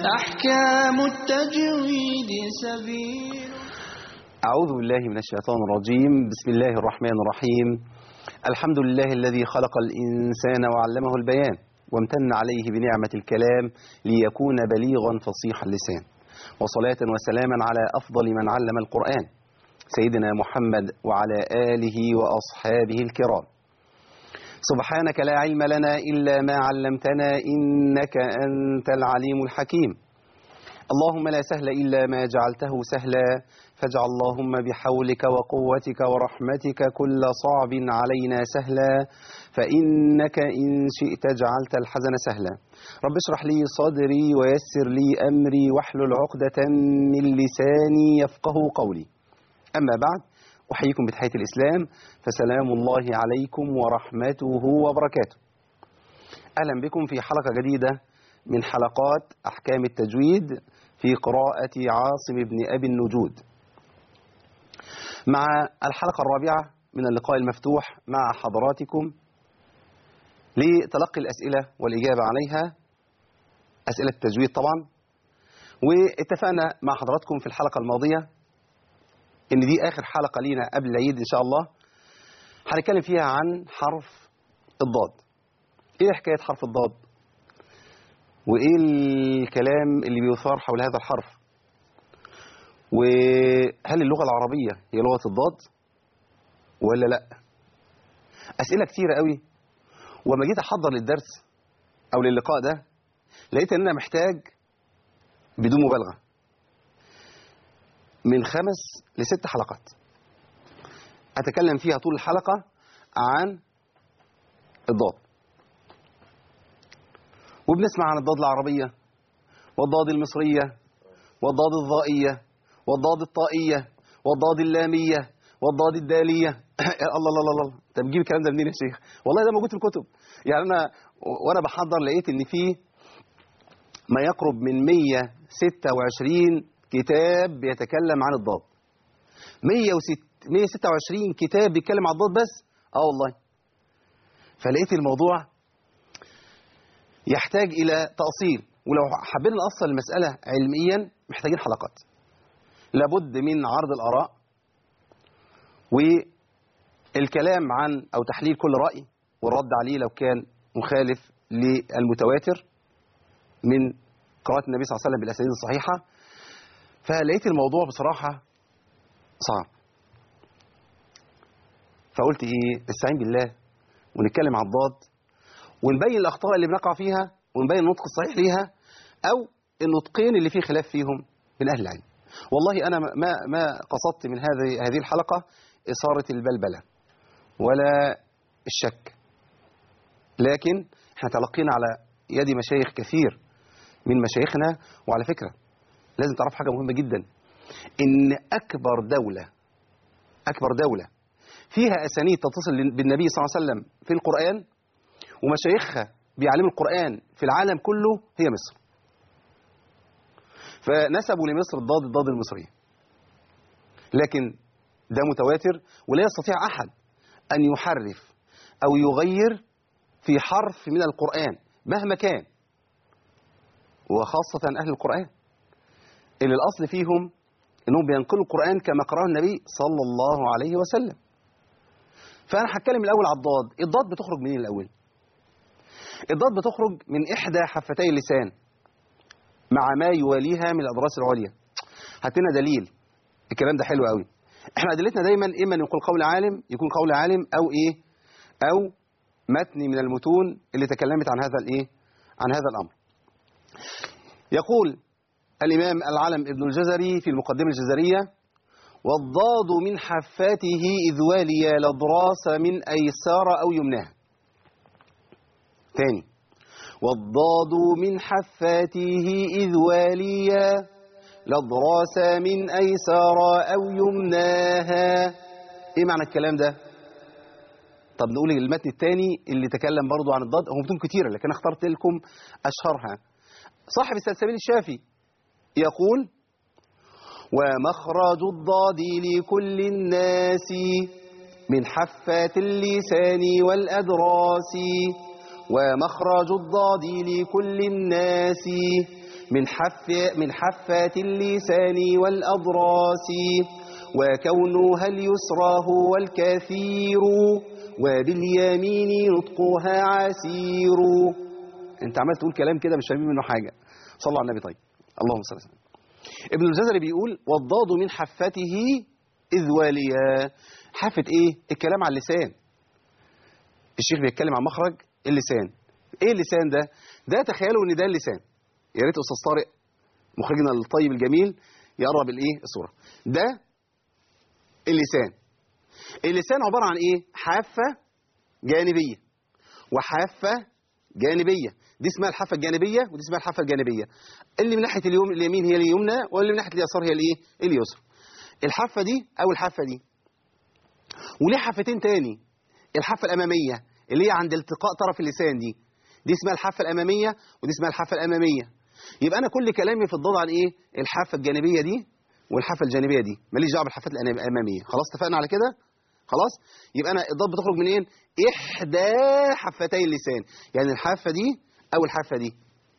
أحكام التجويد سبيل أعوذ بالله من الشيطان الرجيم بسم الله الرحمن الرحيم الحمد لله الذي خلق الإنسان وعلمه البيان وامتن عليه بنعمة الكلام ليكون بليغا فصيح اللسان وصلاة وسلاما على أفضل من علم القرآن سيدنا محمد وعلى آله وأصحابه الكرام سبحانك لا علم لنا إلا ما علمتنا إنك أنت العليم الحكيم اللهم لا سهل إلا ما جعلته سهلا فاجعل اللهم بحولك وقوتك ورحمتك كل صعب علينا سهلا فإنك إن شئت جعلت الحزن سهلا رب اشرح لي صدري ويسر لي أمري واحلل عقدة من لساني يفقه قولي أما بعد أحييكم بتحية الإسلام فسلام الله عليكم ورحمته وبركاته أهلا بكم في حلقة جديدة من حلقات أحكام التجويد في قراءة عاصم بن أبي النجود مع الحلقة الرابعة من اللقاء المفتوح مع حضراتكم لتلقي الأسئلة والإجابة عليها أسئلة التجويد طبعا واتفقنا مع حضراتكم في الحلقة الماضية إن دي آخر حلقة لينا قبل العيد إن شاء الله هنتكلم فيها عن حرف الضاد إيه حكاية حرف الضاد وإيه الكلام اللي بيثار حول هذا الحرف وهل اللغة العربية هي لغة الضاد ولا لا أسئلة كتيرة قوي وما جيت أحضر للدرس أو للقاء ده لقيت أن أنا محتاج بدون مبالغة من خمس لست حلقات أتكلم فيها طول الحلقة عن الضاد وبنسمع عن الضاد العربية والضاد المصرية والضاد الضائية والضاد الطائية والضاد اللامية والضاد الدالية الله الله الله الله انت بتجيب الكلام ده منين يا شيخ والله ده موجود في الكتب يعني انا وانا بحضر لقيت ان في ما يقرب من 126 كتاب بيتكلم عن الضاد 126 كتاب بيتكلم عن الضاد بس اه والله فلقيت الموضوع يحتاج الى تأصيل ولو حبينا نأصل المسألة علميا محتاجين حلقات لابد من عرض الآراء والكلام عن أو تحليل كل رأي والرد عليه لو كان مخالف للمتواتر من قراءة النبي صلى الله عليه وسلم بالأسانيد الصحيحة فلقيت الموضوع بصراحة صعب فقلت إيه استعين بالله ونتكلم عن الضاد ونبين الأخطاء اللي بنقع فيها ونبين النطق الصحيح ليها أو النطقين اللي فيه خلاف فيهم من أهل العلم والله أنا ما ما قصدت من هذه هذه الحلقة إثارة البلبلة ولا الشك لكن احنا تلقينا على يد مشايخ كثير من مشايخنا وعلى فكرة لازم تعرف حاجة مهمة جدا إن أكبر دولة أكبر دولة فيها أسانيد تتصل بالنبي صلى الله عليه وسلم في القرآن ومشايخها بيعلموا القرآن في العالم كله هي مصر فنسبوا لمصر الضاد الضاد المصرية لكن ده متواتر ولا يستطيع أحد أن يحرف أو يغير في حرف من القرآن مهما كان وخاصة أهل القرآن اللي الأصل فيهم أنهم بينقلوا القرآن كما قرأه النبي صلى الله عليه وسلم فأنا هتكلم الأول على الضاد الضاد بتخرج منين الأول الضاد بتخرج من إحدى حفتي اللسان مع ما يواليها من الأضراس العليا هات لنا دليل الكلام ده حلو قوي احنا ادلتنا دايما اما ان يكون قول عالم يكون قول عالم او ايه او متن من المتون اللي تكلمت عن هذا الايه عن هذا الامر يقول الامام العلم ابن الجزري في المقدمه الجزريه والضاد من حفاته اذ والي لضراس من ايسار او يمناه تاني والضاد من حفاته إذ واليا لضراس من أيسار أو يمناها إيه معنى الكلام ده؟ طب نقول المتن الثاني اللي تكلم برضو عن الضاد هم متون كتيرة لكن أنا اخترت لكم أشهرها صاحب السلسبيل الشافي يقول ومخرج الضاد لكل الناس من حفات اللسان والأدراس ومخرج الضاد لكل الناس من حف من حفات اللسان والأضراس وكونها اليسرى هو الكثير وباليمين نطقها عسير انت عمال تقول كلام كده مش فاهمين منه حاجة صلوا على النبي طيب اللهم صل وسلم ابن الجزري بيقول والضاد من حفته إذ واليا حافة ايه الكلام على اللسان الشيخ بيتكلم عن مخرج اللسان ايه اللسان ده ده تخيلوا ان ده اللسان يا ريت استاذ طارق مخرجنا الطيب الجميل يقرب الايه الصوره ده اللسان اللسان عباره عن ايه حافه جانبيه وحافه جانبيه دي اسمها الحافه الجانبيه ودي اسمها الحافه الجانبيه اللي من ناحيه اليوم اليمين هي اليمنى واللي من ناحيه اليسار هي الايه اليسرى الحافه دي او الحافه دي وليه حافتين تاني الحافه الاماميه اللي هي عند التقاء طرف اللسان دي دي اسمها الحافه الاماميه ودي اسمها الحافه الاماميه يبقى انا كل كلامي في الضاد عن ايه الحافه الجانبيه دي والحافه الجانبيه دي ماليش دعوه بالحافات الاماميه خلاص اتفقنا على كده خلاص يبقى انا الضاد بتخرج منين احدى حفتي اللسان يعني الحافه دي او الحافه دي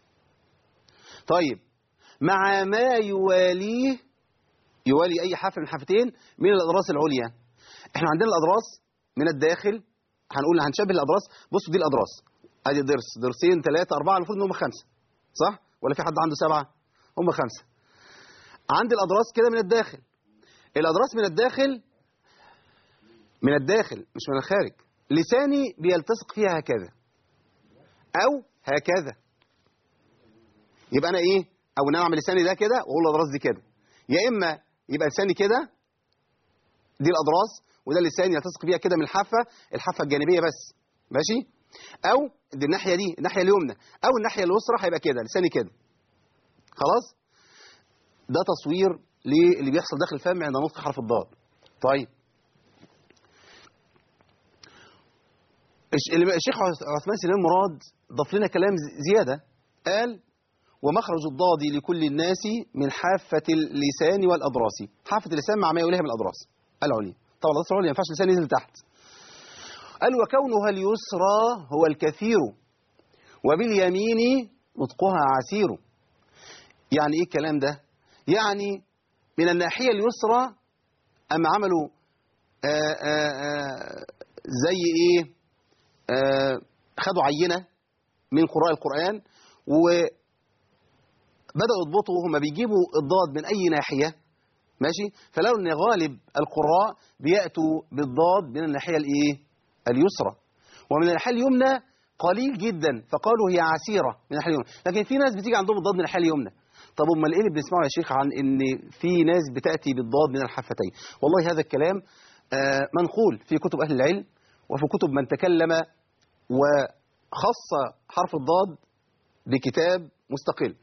طيب مع ما يواليه يوالي اي حافه من حافتين من الاضراس العليا احنا عندنا الاضراس من الداخل هنقول هنشبه الاضراس بصوا دي الاضراس ادي ضرس ضرسين ثلاثه اربعه المفروض ان هم خمسه صح ولا في حد عنده سبعه هم خمسه عندي الاضراس كده من الداخل الاضراس من الداخل من الداخل مش من الخارج لساني بيلتصق فيها هكذا او هكذا يبقى انا ايه او ان انا اعمل لساني ده كده واقول الاضراس دي كده يا اما يبقى لساني كده دي الاضراس وده اللسان يلتصق فيها كده من الحافه الحافه الجانبيه بس ماشي او دي الناحيه دي الناحيه اليمنى او الناحيه اليسرى هيبقى كده لساني كده خلاص ده تصوير للي بيحصل داخل الفم عند نطق حرف الضاد طيب الشيخ عثمان سليمان مراد ضاف لنا كلام زياده قال ومخرج الضاد لكل الناس من حافة اللسان والأضراس حافة اللسان مع ما يوليها من الأضراس العليا طبعا الأضراس العليا ما ينفعش اللسان ينزل تحت قال وكونها اليسرى هو الكثير وباليمين نطقها عسير يعني ايه الكلام ده يعني من الناحية اليسرى أما عملوا آآ آآ زي ايه خدوا عينة من قراء القرآن وبدأوا يضبطوا وهم بيجيبوا الضاد من أي ناحية ماشي فلو ان غالب القراء بيأتوا بالضاد من الناحية الايه اليسرى ومن الناحية اليمنى قليل جدا فقالوا هي عسيرة من الناحية اليمنى لكن في ناس بتيجي عندهم الضاد من الناحية اليمنى طب امال ايه اللي بنسمعه يا شيخ عن ان في ناس بتأتي بالضاد من الحفتين والله هذا الكلام آه منقول في كتب أهل العلم وفي كتب من تكلم وخص حرف الضاد بكتاب مستقل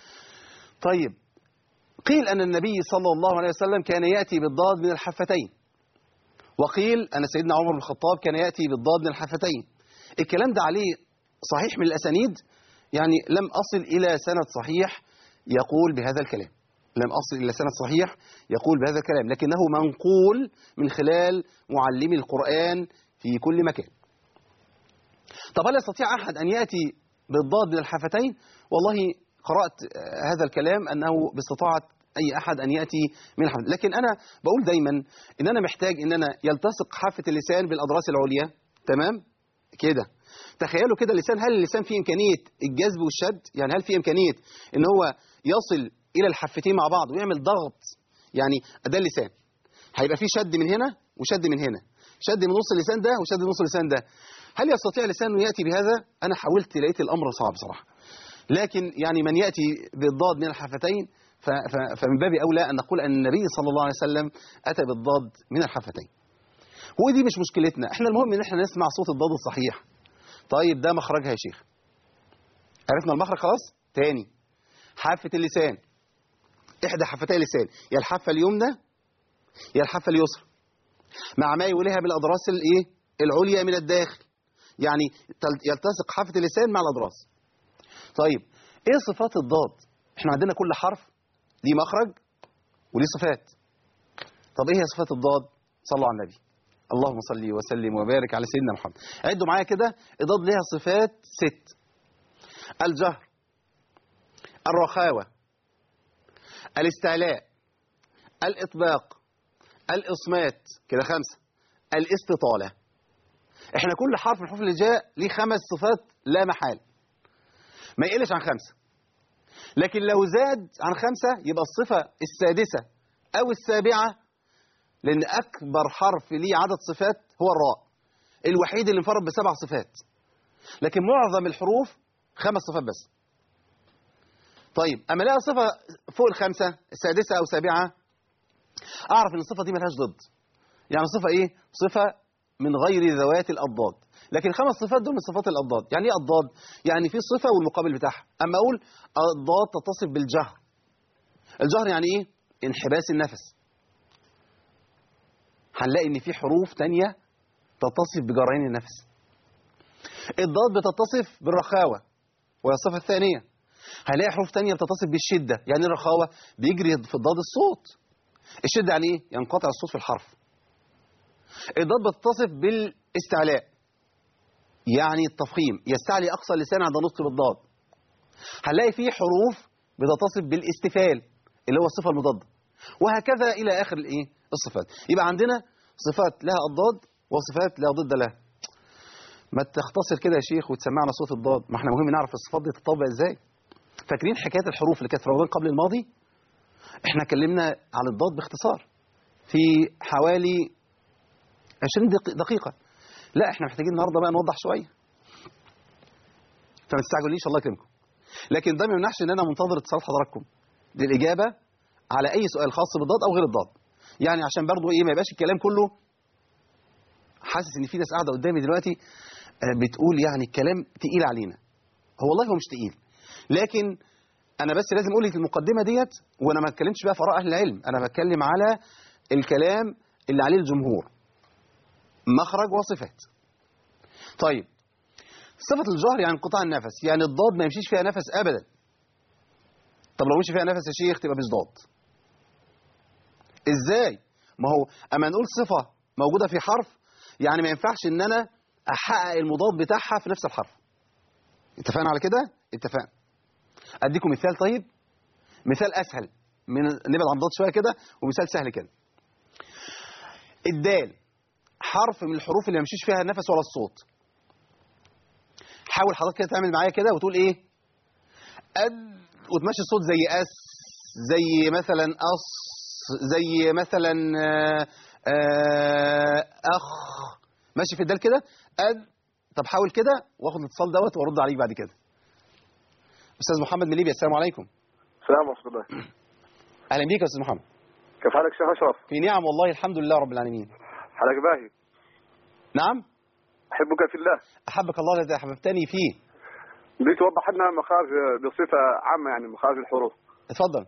طيب قيل أن النبي صلى الله عليه وسلم كان يأتي بالضاد من الحفتين وقيل أن سيدنا عمر بن الخطاب كان يأتي بالضاد من الحفتين الكلام ده عليه صحيح من الأسانيد يعني لم أصل إلى سند صحيح يقول بهذا الكلام لم أصل إلى سند صحيح يقول بهذا الكلام لكنه منقول من خلال معلمي القرآن في كل مكان طب هل يستطيع أحد أن يأتي بالضاد من الحفتين والله قرأت هذا الكلام أنه باستطاعة أي أحد أن يأتي من الحفتين لكن أنا بقول دايما أن أنا محتاج أن أنا يلتصق حافة اللسان بالأضراس العليا تمام كده تخيلوا كده اللسان هل اللسان فيه إمكانية الجذب والشد يعني هل فيه إمكانية أن هو يصل إلى الحفتين مع بعض ويعمل ضغط يعني ده اللسان هيبقى فيه شد من هنا وشد من هنا شد من نص اللسان ده وشد من نص اللسان ده هل يستطيع اللسان أن يأتي بهذا أنا حاولت لقيت الأمر صعب صراحة لكن يعني من يأتي بالضاد من الحفتين فمن باب أولى أن نقول أن النبي صلى الله عليه وسلم أتى بالضاد من الحفتين ودي مش مشكلتنا احنا المهم ان احنا نسمع صوت الضاد الصحيح طيب ده مخرجها يا شيخ عرفنا المخرج خلاص تاني حافة اللسان احدى حفتي اللسان يا الحافة اليمنى يا الحافة اليسرى مع ما يوليها بالاضراس الايه العليا من الداخل يعني يلتصق حافة اللسان مع الاضراس طيب ايه صفات الضاد احنا عندنا كل حرف ليه مخرج وليه صفات طب ايه هي صفات الضاد صلوا على النبي اللهم صل وسلم وبارك على سيدنا محمد عدوا معايا كده الضاد ليها صفات ست الجهر الرخاوة الاستعلاء الإطباق الإصمات كده خمسة الاستطالة احنا كل حرف من الحروف اللي جاء ليه خمس صفات لا محال ما يقلش عن خمسة لكن لو زاد عن خمسة يبقى الصفة السادسة أو السابعة لأن أكبر حرف ليه عدد صفات هو الراء الوحيد اللي انفرد بسبع صفات لكن معظم الحروف خمس صفات بس طيب أما الاقي صفة فوق الخمسة السادسة أو سابعة أعرف إن الصفة دي ملهاش ضد يعني صفة إيه؟ صفة من غير ذوات الأضداد لكن الخمس صفات دول من صفات الأضداد يعني إيه أضداد؟ يعني في صفة والمقابل بتاعها أما أقول أضداد تتصف بالجهر الجهر يعني إيه؟ انحباس النفس هنلاقي إن في حروف تانية تتصف بجرين النفس الضاد بتتصف بالرخاوة وهي الصفة الثانية هنلاقي حروف تانية بتتصف بالشدة يعني الرخاوة بيجري في الضاد الصوت الشدة يعني إيه؟ ينقطع الصوت في الحرف الضاد بتتصف بالاستعلاء يعني التفخيم يستعلي أقصى اللسان عند النطق بالضاد هنلاقي فيه حروف بتتصف بالاستفال اللي هو الصفة المضادة وهكذا إلى آخر الإيه؟ الصفات يبقى عندنا صفات لها أضداد وصفات لا ضد لها ما تختصر كده يا شيخ وتسمعنا صوت الضاد ما احنا مهم نعرف الصفات دي تطبق ازاي فاكرين حكايه الحروف اللي كانت في رمضان قبل الماضي احنا اتكلمنا عن الضاد باختصار في حوالي 20 دق- دقيقه لا احنا محتاجين النهارده بقى نوضح شويه فما تستعجلوش الله يكرمكم لكن ده ما يمنعش ان انا منتظر اتصالات حضراتكم للاجابه على اي سؤال خاص بالضاد او غير الضاد يعني عشان برضو ايه ما يبقاش الكلام كله حاسس ان في ناس قاعده قدامي دلوقتي آه، بتقول يعني الكلام تقيل علينا هو والله هو مش تقيل لكن انا بس لازم اقول لك المقدمه ديت وانا ما اتكلمتش بقى في اراء اهل العلم انا بتكلم على الكلام اللي عليه الجمهور مخرج وصفات طيب صفه الجهر يعني انقطاع النفس يعني الضاد ما يمشيش فيها نفس ابدا طب لو مشي فيها نفس يا شيخ تبقى مش ضاد ازاي ما هو اما نقول صفه موجوده في حرف يعني ما ينفعش ان انا احقق المضاد بتاعها في نفس الحرف اتفقنا على كده اتفقنا اديكم مثال طيب مثال اسهل من نبعد عن الضاد شويه كده ومثال سهل كده الدال حرف من الحروف اللي ما يمشيش فيها النفس ولا الصوت حاول حضرتك كده تعمل معايا كده وتقول ايه أد وتمشي الصوت زي اس زي مثلا اص زي مثلا آه، آه، اخ ماشي في الدال كده أد طب حاول كده واخد الاتصال دوت وارد عليك بعد كده استاذ محمد من ليبيا السلام عليكم السلام ورحمة الله اهلا بيك يا استاذ محمد كيف حالك شيخ أشرف؟ في نعم والله الحمد لله رب العالمين حالك باهي نعم أحبك في الله احبك الله الذي احببتني فيه بدي توضح لنا مخارج بصفة عامة يعني مخارج الحروف اتفضل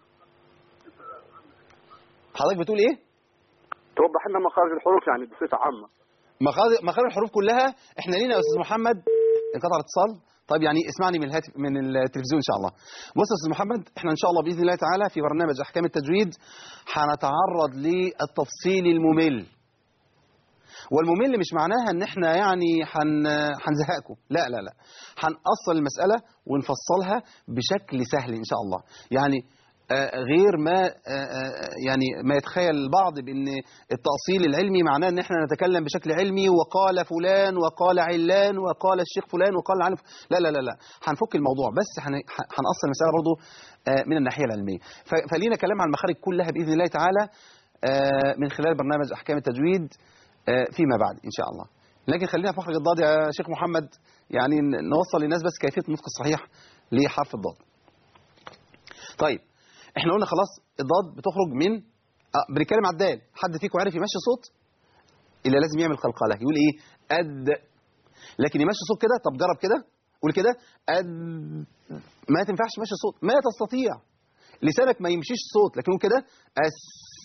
حضرتك بتقول ايه توضح لنا مخارج الحروف يعني بصفة عامة مخارج مخارج الحروف كلها احنا لينا يا استاذ محمد انقطع الاتصال طيب يعني اسمعني من الهاتف من التلفزيون ان شاء الله بص يا استاذ محمد احنا ان شاء الله باذن الله تعالى في برنامج احكام التجويد هنتعرض للتفصيل الممل والممل مش معناها ان احنا يعني هن هنزهقكم لا لا لا هنأصل المسألة ونفصلها بشكل سهل ان شاء الله يعني آه، غير ما آه، آه، يعني ما يتخيل البعض بان التأصيل العلمي معناه ان احنا نتكلم بشكل علمي وقال فلان وقال علان وقال الشيخ فلان وقال العالم ف- لا لا لا لا هنفك الموضوع بس هن- هنأصل المسألة برضو آه، من الناحية العلمية ف- فلينا كلام عن المخارج كلها بإذن الله تعالى آه، من خلال برنامج أحكام التجويد آه، فيما بعد إن شاء الله لكن خلينا في مخرج الضاد يا شيخ محمد يعني ن- نوصل للناس بس كيفية النطق الصحيح لحرف الضاد طيب احنا قلنا خلاص الضاد بتخرج من آه، بنتكلم على الدال حد فيكم عارف يمشي صوت الا لازم يعمل قلقله يقول ايه اد لكن يمشي صوت كده طب جرب كده قول كده اد ما تنفعش تمشي صوت ما تستطيع لسانك ما يمشيش صوت لكن قول كده اس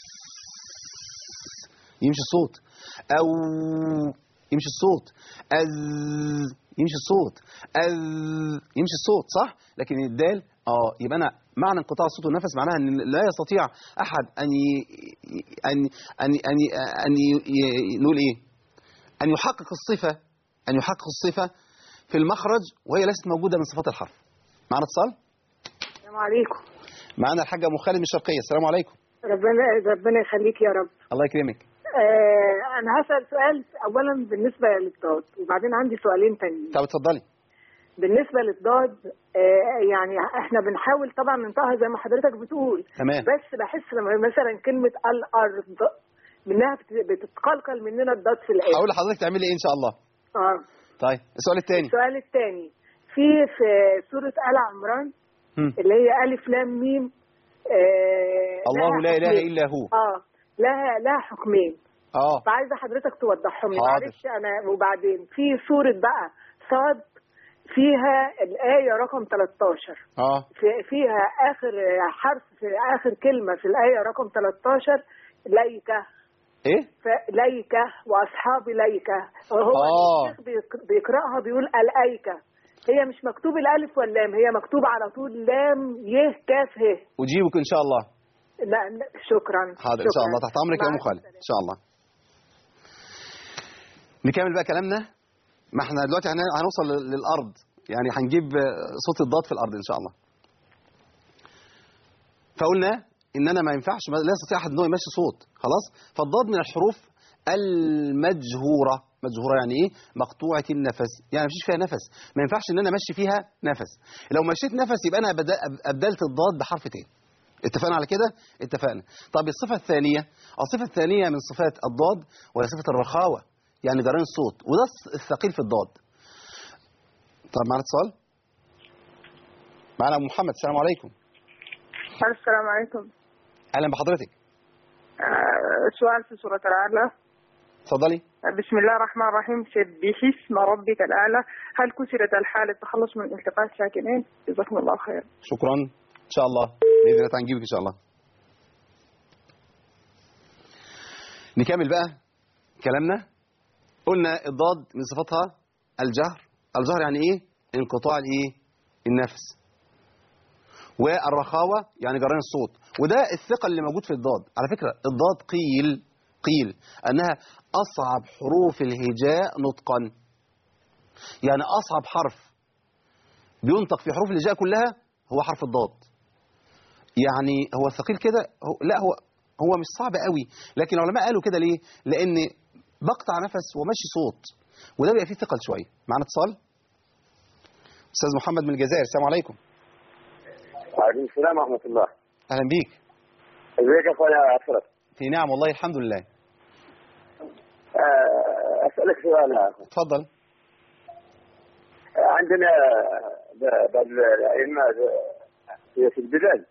يمشي الصوت او يمشي الصوت از يمشي الصوت از يمشي الصوت صح لكن الدال اه يبقى انا معنى انقطاع الصوت والنفس معناها ان لا يستطيع احد ان ي... ان ان ان ان ي... ي... نقول ايه ان يحقق الصفه ان يحقق الصفه في المخرج وهي ليست موجوده من صفات الحرف معنا اتصال السلام عليكم معانا الحاجه ام خالد من الشرقيه السلام عليكم ربنا ربنا يخليك يا رب الله يكرمك آه انا هسال سؤال اولا بالنسبه للضاد وبعدين عندي سؤالين تانيين طب اتفضلي بالنسبه للضاد آه يعني احنا بنحاول طبعا ننطقها زي ما حضرتك بتقول تمام بس بحس لما مثلا كلمه الارض منها بت- بتتقلقل مننا الضاد في الاخر هقول لحضرتك تعملي ايه ان شاء الله اه طيب السؤال الثاني السؤال الثاني في في سوره ال عمران هم. اللي هي الف لام ميم آه الله لها لا اله حكمين. الا هو اه لها لها حكمين اه فعايزه حضرتك توضحهم لي حاضر. معلش انا وبعدين في سوره بقى صاد فيها الايه رقم 13 اه في فيها اخر حرف في اخر كلمه في الايه رقم 13 ليكه ايه ف- ليكه واصحاب ليكه وهو آه. الشيخ بيق- بيقراها بيقول الايكه هي مش مكتوب الالف واللام هي مكتوب على طول لام ي كاف ه اجيبك ان شاء الله لا لا، شكرا حاضر ان شاء شكراً. الله تحت امرك يا مع ام خالد ان شاء الله نكمل بقى كلامنا ما احنا دلوقتي هن- هنوصل لل- للارض يعني هنجيب آه، صوت الضاد في الارض ان شاء الله فقلنا ان انا ما ينفعش ما- لا يستطيع احد ان هو يمشي صوت خلاص فالضاد من الحروف المجهوره مجهوره يعني ايه مقطوعه النفس يعني مفيش فيها نفس ما ينفعش ان انا امشي فيها نفس لو مشيت نفس يبقى انا بدأ ابدلت الضاد بحرف تاني اتفقنا على كده اتفقنا طب الصفه الثانيه الصفه الثانيه من صفات الضاد وهي صفه الرخاوه يعني جرين الصوت وده الص- الثقيل في الضاد طب معنا اتصال معنا أم محمد السلام عليكم السلام عليكم اهلا بحضرتك آه، سؤال في سورة الأعلى اتفضلي بسم الله الرحمن الرحيم سبح اسم ربك الأعلى هل كسرت الحال التخلص من التقاء الساكنين جزاكم الله خير شكرا ان شاء الله باذن الله تعالى نجيبك ان شاء الله نكمل بقى كلامنا قلنا الضاد من صفاتها الجهر الجهر يعني ايه انقطاع الايه النفس والرخاوه يعني جران الصوت وده الثقل اللي موجود في الضاد على فكره الضاد قيل قيل انها اصعب حروف الهجاء نطقا يعني اصعب حرف بينطق في حروف الهجاء كلها هو حرف الضاد يعني هو ثقيل كده هو لا هو هو مش صعب قوي لكن العلماء قالوا كده ليه لان بقطع نفس ومشي صوت وده بيبقى فيه ثقل شويه معانا اتصال استاذ محمد من الجزائر السلام عليكم وعليكم السلام ورحمة الله اهلا بيك ازيك يا اخويا اشرف في نعم والله الحمد لله آه، اسالك سؤال يا اخي اتفضل آه، عندنا ب- ب- الائمه في- في البلاد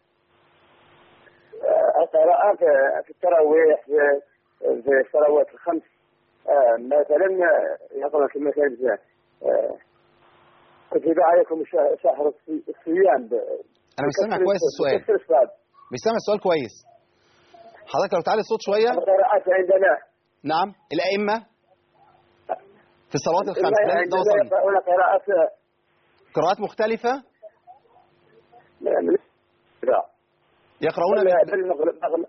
آه، القراءة في- في التراويح في في الصلوات الخمس آه، مثلا يقرأ في مثلا آه، كتب عليكم ش- شهر الصي- الصيام ب- انا مش سامع كويس السؤال بكسر الصاد. مش سامع السؤال كويس حضرتك لو تعالي الصوت شويه القراءات عندنا نعم الائمه في الصلوات الخمس ده ده عندنا وصلني يقرؤون قراءات قراءات مختلفه من لا يقرؤون بل- من- بل مغل- مغل-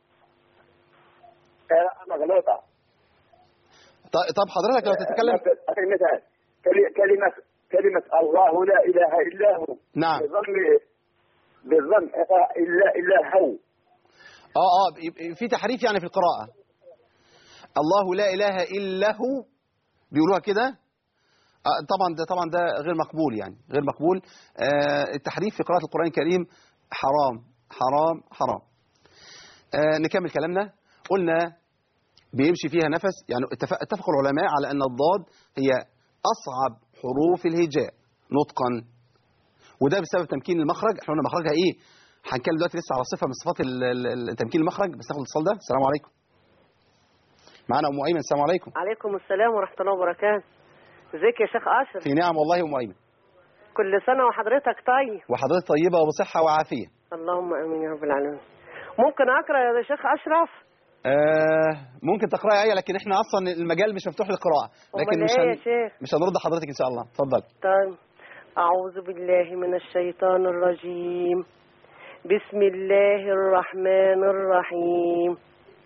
قراءة مغلوطة ط- طب حضرتك لو تتكلم مثلا مثلا كلي- كلمة كلمة الله لا إله إلا هو نعم بضم بالضم إقراء إلا إلا هو اه اه يبقى في تحريف يعني في القراءة الله لا إله إلا هو بيقولوها كده آه طبعا ده طبعا ده غير مقبول يعني غير مقبول آه التحريف في قراءة القرآن الكريم حرام حرام حرام آه نكمل كلامنا قلنا بيمشي فيها نفس يعني اتفق اتفق العلماء على أن الضاد هي أصعب حروف الهجاء نطقا وده بسبب تمكين المخرج احنا قلنا مخرجها ايه هنتكلم دلوقتي لسه على صفه من صفات ال- ال- ال- تمكين المخرج بس ناخد الاتصال ده السلام عليكم معانا ام ايمن السلام عليكم عليكم السلام ورحمة الله وبركاته ازيك يا شيخ أشرف في نعم والله يا ام ايمن كل سنة وحضرتك طيب وحضرتك طيبه وبصحه وعافيه اللهم امين يا رب العالمين ممكن اقرا يا شيخ اشرف آه ممكن تقراي ايه لكن احنا اصلا المجال مش مفتوح للقراءه لكن أمال مش إيه يا هن... شيخ؟ مش هنرد حضرتك ان شاء الله اتفضل طيب اعوذ بالله من الشيطان الرجيم بسم الله الرحمن الرحيم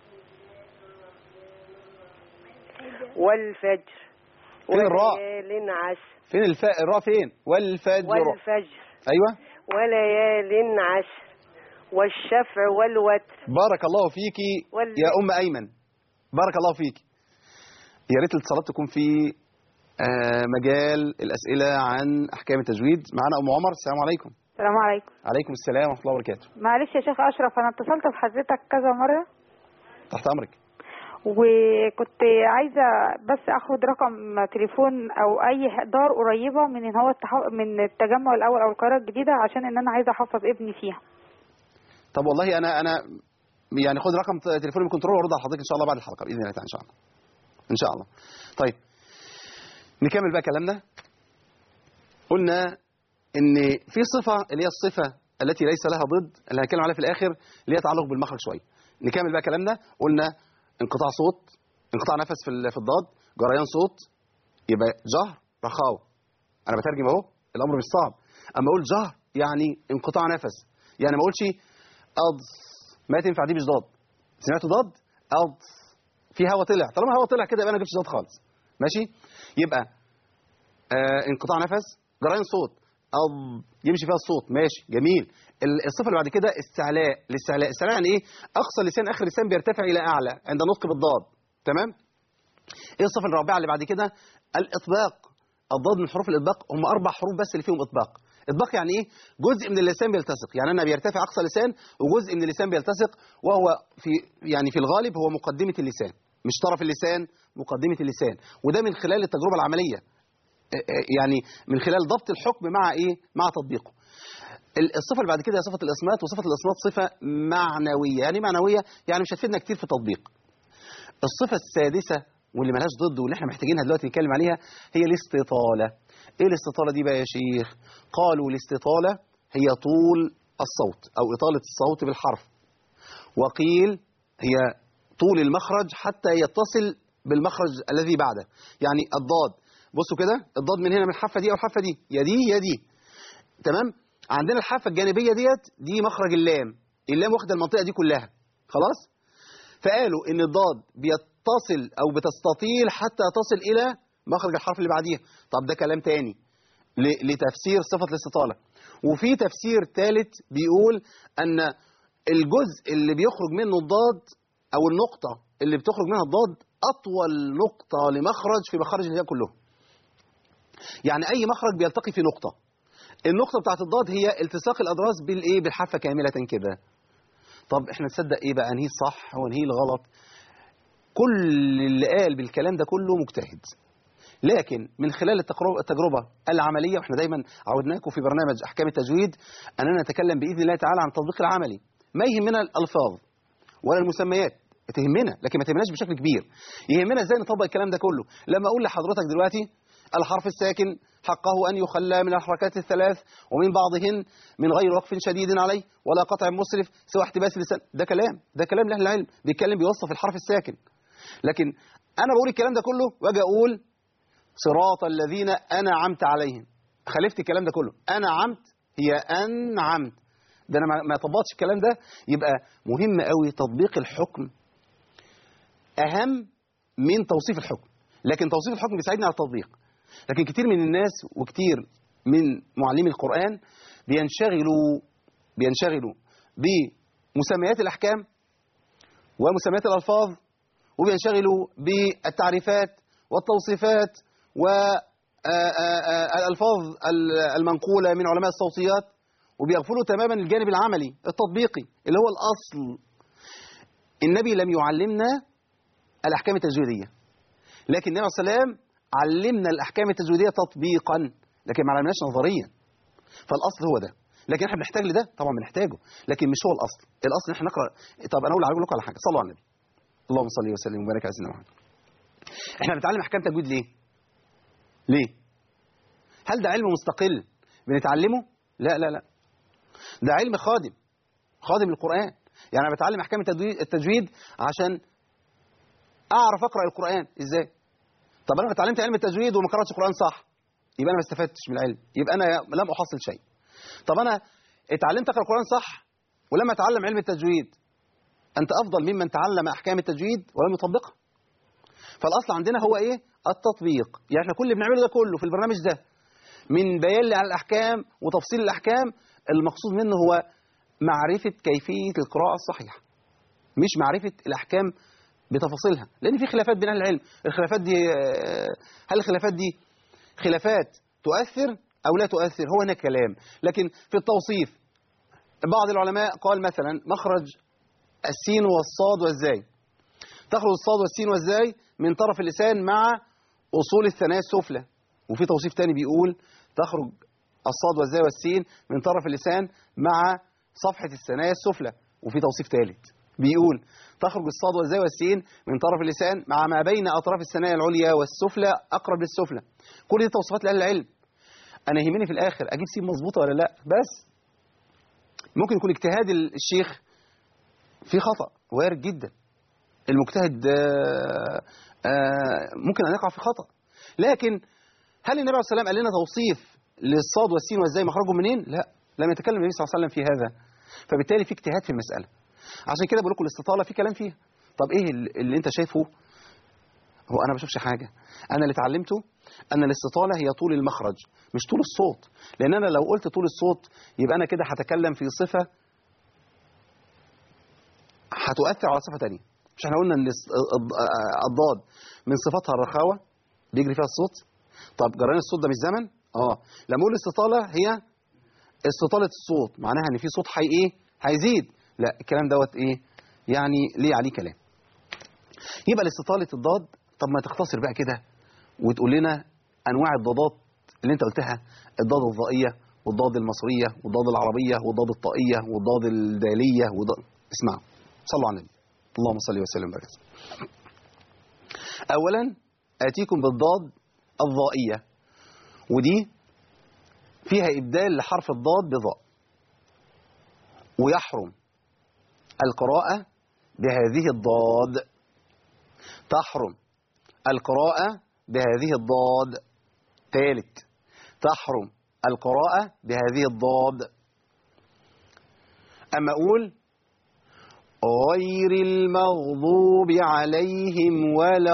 والفجر فين الراء؟ وليال عشر فين الفاء الراء فين والفجر والفجر ايوه وليال عشر والشفع والوتر بارك الله فيكي وال- يا ام ايمن بارك الله فيكي يا ريت الاتصالات تكون في آه، مجال الاسئله عن احكام التجويد معانا ام عمر السلام عليكم السلام عليكم عليكم السلام ورحمه الله وبركاته معلش يا شيخ اشرف انا اتصلت بحضرتك كذا مره تحت امرك وكنت عايزه بس اخد رقم تليفون او اي دار قريبه من ان هو التح- من التجمع الاول او القاهره الجديده عشان ان انا عايزه احفظ ابني فيها طب والله انا انا يعني خد رقم ت- تليفون الكنترول وارد على حضرتك ان شاء الله بعد الحلقه باذن الله تعالى ان شاء الله ان شاء الله طيب نكمل بقى كلامنا قلنا ان في صفه اللي هي الصفه التي ليس لها ضد اللي هنتكلم عليها في الاخر اللي هي تعلق بالمخرج شويه نكمل بقى كلامنا قلنا انقطاع صوت انقطاع نفس في ال- في الضاد جريان صوت يبقى جهر رخاوه انا بترجم اهو الامر مش صعب اما اقول جهر يعني انقطاع نفس يعني ما اقولش أض ما تنفع دي مش ضاد سمعتوا ضاد أض في هوا طلع طالما هوا طلع كده يبقى انا ما جبتش ضاد خالص ماشي يبقى آه انقطاع نفس جريان صوت أض يمشي فيها الصوت ماشي جميل ال- الصفه اللي بعد كده استعلاء الاستعلاء استعلاء يعني ايه اقصى اللسان اخر اللسان بيرتفع الى اعلى عند النطق بالضاد تمام ايه الصفه الرابعه اللي بعد كده الاطباق الضاد من حروف الاطباق هم اربع حروف بس اللي فيهم اطباق اطباق يعني ايه جزء من اللسان بيلتصق يعني انا بيرتفع اقصى اللسان وجزء من اللسان بيلتصق وهو في يعني في الغالب هو مقدمه اللسان مش طرف اللسان مقدمه اللسان وده من خلال التجربه العمليه آه، آه، يعني من خلال ضبط الحكم مع ايه مع تطبيقه ال- الصفه اللي بعد كده هي صفه الاصمات وصفه الاصمات صفه معنويه يعني إيه معنويه يعني مش هتفيدنا كتير في التطبيق الصفة السادسة واللي ملهاش ضد واللي احنا محتاجينها دلوقتي نتكلم عليها هي الاستطالة ايه الاستطالة دي بقى يا شيخ قالوا الاستطالة هي طول الصوت او اطالة الصوت بالحرف وقيل هي طول المخرج حتى يتصل بالمخرج الذي بعده يعني الضاد بصوا كده الضاد من هنا من الحافة دي او الحافة دي يا دي يا دي تمام عندنا الحافة الجانبية ديت دي مخرج اللام اللام واخدة المنطقة دي كلها خلاص فقالوا ان الضاد بيتصل او بتستطيل حتى تصل الى مخرج الحرف اللي بعديها طب ده كلام تاني ل- لتفسير صفة الاستطالة وفي تفسير ثالث بيقول ان الجزء اللي بيخرج منه الضاد او النقطة اللي بتخرج منها الضاد اطول نقطة لمخرج في مخارج الهيئة كلهم يعني اي مخرج بيلتقي في نقطة النقطة بتاعت الضاد هي التصاق الأضراس بالإيه بالحافة كاملة كده طب احنا نصدق ايه بقى انهي الصح وانهي الغلط كل اللي قال بالكلام ده كله مجتهد لكن من خلال التجربة, التجربة العملية واحنا دايما عودناكم في برنامج أحكام التجويد أننا نتكلم بإذن الله تعالى عن التطبيق العملي ما يهمنا الألفاظ ولا المسميات تهمنا لكن ما تهمناش بشكل كبير يهمنا ازاي نطبق الكلام ده كله لما اقول لحضرتك دلوقتي الحرف الساكن حقه أن يخلى من الحركات الثلاث ومن بعضهن من غير وقف شديد عليه ولا قطع مسرف سوى احتباس اللسان ده كلام ده كلام لأهل العلم بيتكلم بيوصف الحرف الساكن لكن أنا بقول الكلام ده كله واجي أقول صراط الذين أنعمت عليهم خالفت الكلام ده كله أنعمت هي أنعمت ده أنا ما- ما طبقتش الكلام ده يبقى مهم قوي تطبيق الحكم أهم من توصيف الحكم لكن توصيف الحكم بيساعدني على التطبيق لكن كتير من الناس وكتير من معلمي القرآن بينشغلوا بينشغلوا بمسميات الأحكام ومسميات الألفاظ وبينشغلوا بالتعريفات والتوصيفات والألفاظ المنقولة من علماء الصوتيات وبيغفلوا تماما الجانب العملي التطبيقي اللي هو الأصل النبي لم يعلمنا الأحكام التجويدية لكن النبي عليه الصلاة والسلام علمنا الأحكام التجويدية تطبيقا لكن ما علمناش نظريا فالأصل هو ده لكن احنا بنحتاج لده طبعا بنحتاجه لكن مش هو الأصل الأصل ان احنا نقرأ طب أنا أقول أقول لكم على حاجة صلوا على النبي اللهم صل وسلم وبارك على سيدنا محمد احنا بنتعلم أحكام تجويد ليه ليه هل ده علم مستقل بنتعلمه لا لا لا ده علم خادم خادم القرآن يعني أنا بتعلم أحكام التجويد, التجويد عشان أعرف أقرأ القرآن إزاي طب أنا اتعلمت علم التجويد وما قرأتش القرآن صح يبقى أنا ما استفدتش من العلم يبقى أنا لم أحصل شيء طب أنا اتعلمت أقرأ القرآن صح ولما أتعلم علم التجويد أنت أفضل ممن تعلم أحكام التجويد ولم يطبقها فالأصل عندنا هو إيه التطبيق يعني احنا كل اللي بنعمله ده كله في البرنامج ده من بيان لي على الأحكام وتفصيل الأحكام المقصود منه هو معرفة كيفية القراءة الصحيحة مش معرفة الأحكام بتفاصيلها لأن في خلافات بين أهل العلم الخلافات دي آه، هل الخلافات دي خلافات تؤثر أو لا تؤثر هو هنا كلام لكن في التوصيف بعض العلماء قال مثلا مخرج السين والصاد والزاي تخرج الصاد والسين والزاي من طرف اللسان مع أصول الثنايا السفلى وفي توصيف تاني بيقول تخرج الصاد والزاي والسين من طرف اللسان مع صفحة الثنايا السفلى وفي توصيف ثالث بيقول تخرج الصاد والزاي والسين من طرف اللسان مع ما بين أطراف الثنايا العليا والسفلى أقرب للسفلى كل دي توصيفات لأهل العلم أنا يهمني في الآخر أجيب سين مظبوطة ولا لا بس ممكن يكون اجتهاد الشيخ في خطأ وارد جدا المجتهد آه، آه، ممكن أن يقع في خطأ لكن هل النبي عليه الصلاة والسلام قال لنا توصيف للصاد والسين والزاي مخرجهم منين؟ لا لم يتكلم النبي صلى الله عليه وسلم في هذا فبالتالي في اجتهاد في المسألة عشان كده بقول لكم الاستطالة في كلام فيها طب ايه اللي اللي انت شايفه هو انا ما بشوفش حاجة انا اللي اتعلمته ان الاستطالة هي طول المخرج مش طول الصوت لان انا لو قلت طول الصوت يبقى انا كده هتكلم في صفة هتؤثر على صفة تانية مش احنا قلنا ان الس- الض- الضاد من صفاتها الرخاوة بيجري فيها الصوت طب جريان الصوت ده مش زمن اه لما اقول الاستطالة هي استطالة الصوت معناها ان في صوت حي ايه هيزيد لا الكلام دوت ايه يعني ليه عليه كلام يبقى الاستطالة الضاد طب ما تختصر بقى كده وتقول لنا انواع الضادات اللي انت قلتها الضاد الضائية والضاد المصرية والضاد العربية والضاد الطائية والضاد الدالية والضاد اسمعوا صلوا على النبي اللهم صل وسلم وبارك اولا اتيكم بالضاد الضائية ودي فيها إبدال لحرف الضاد بضاء ويحرم القراءة بهذه الضاد تحرم القراءة بهذه الضاد ثالث تحرم القراءة بهذه الضاد أما أقول غير المغضوب عليهم ولا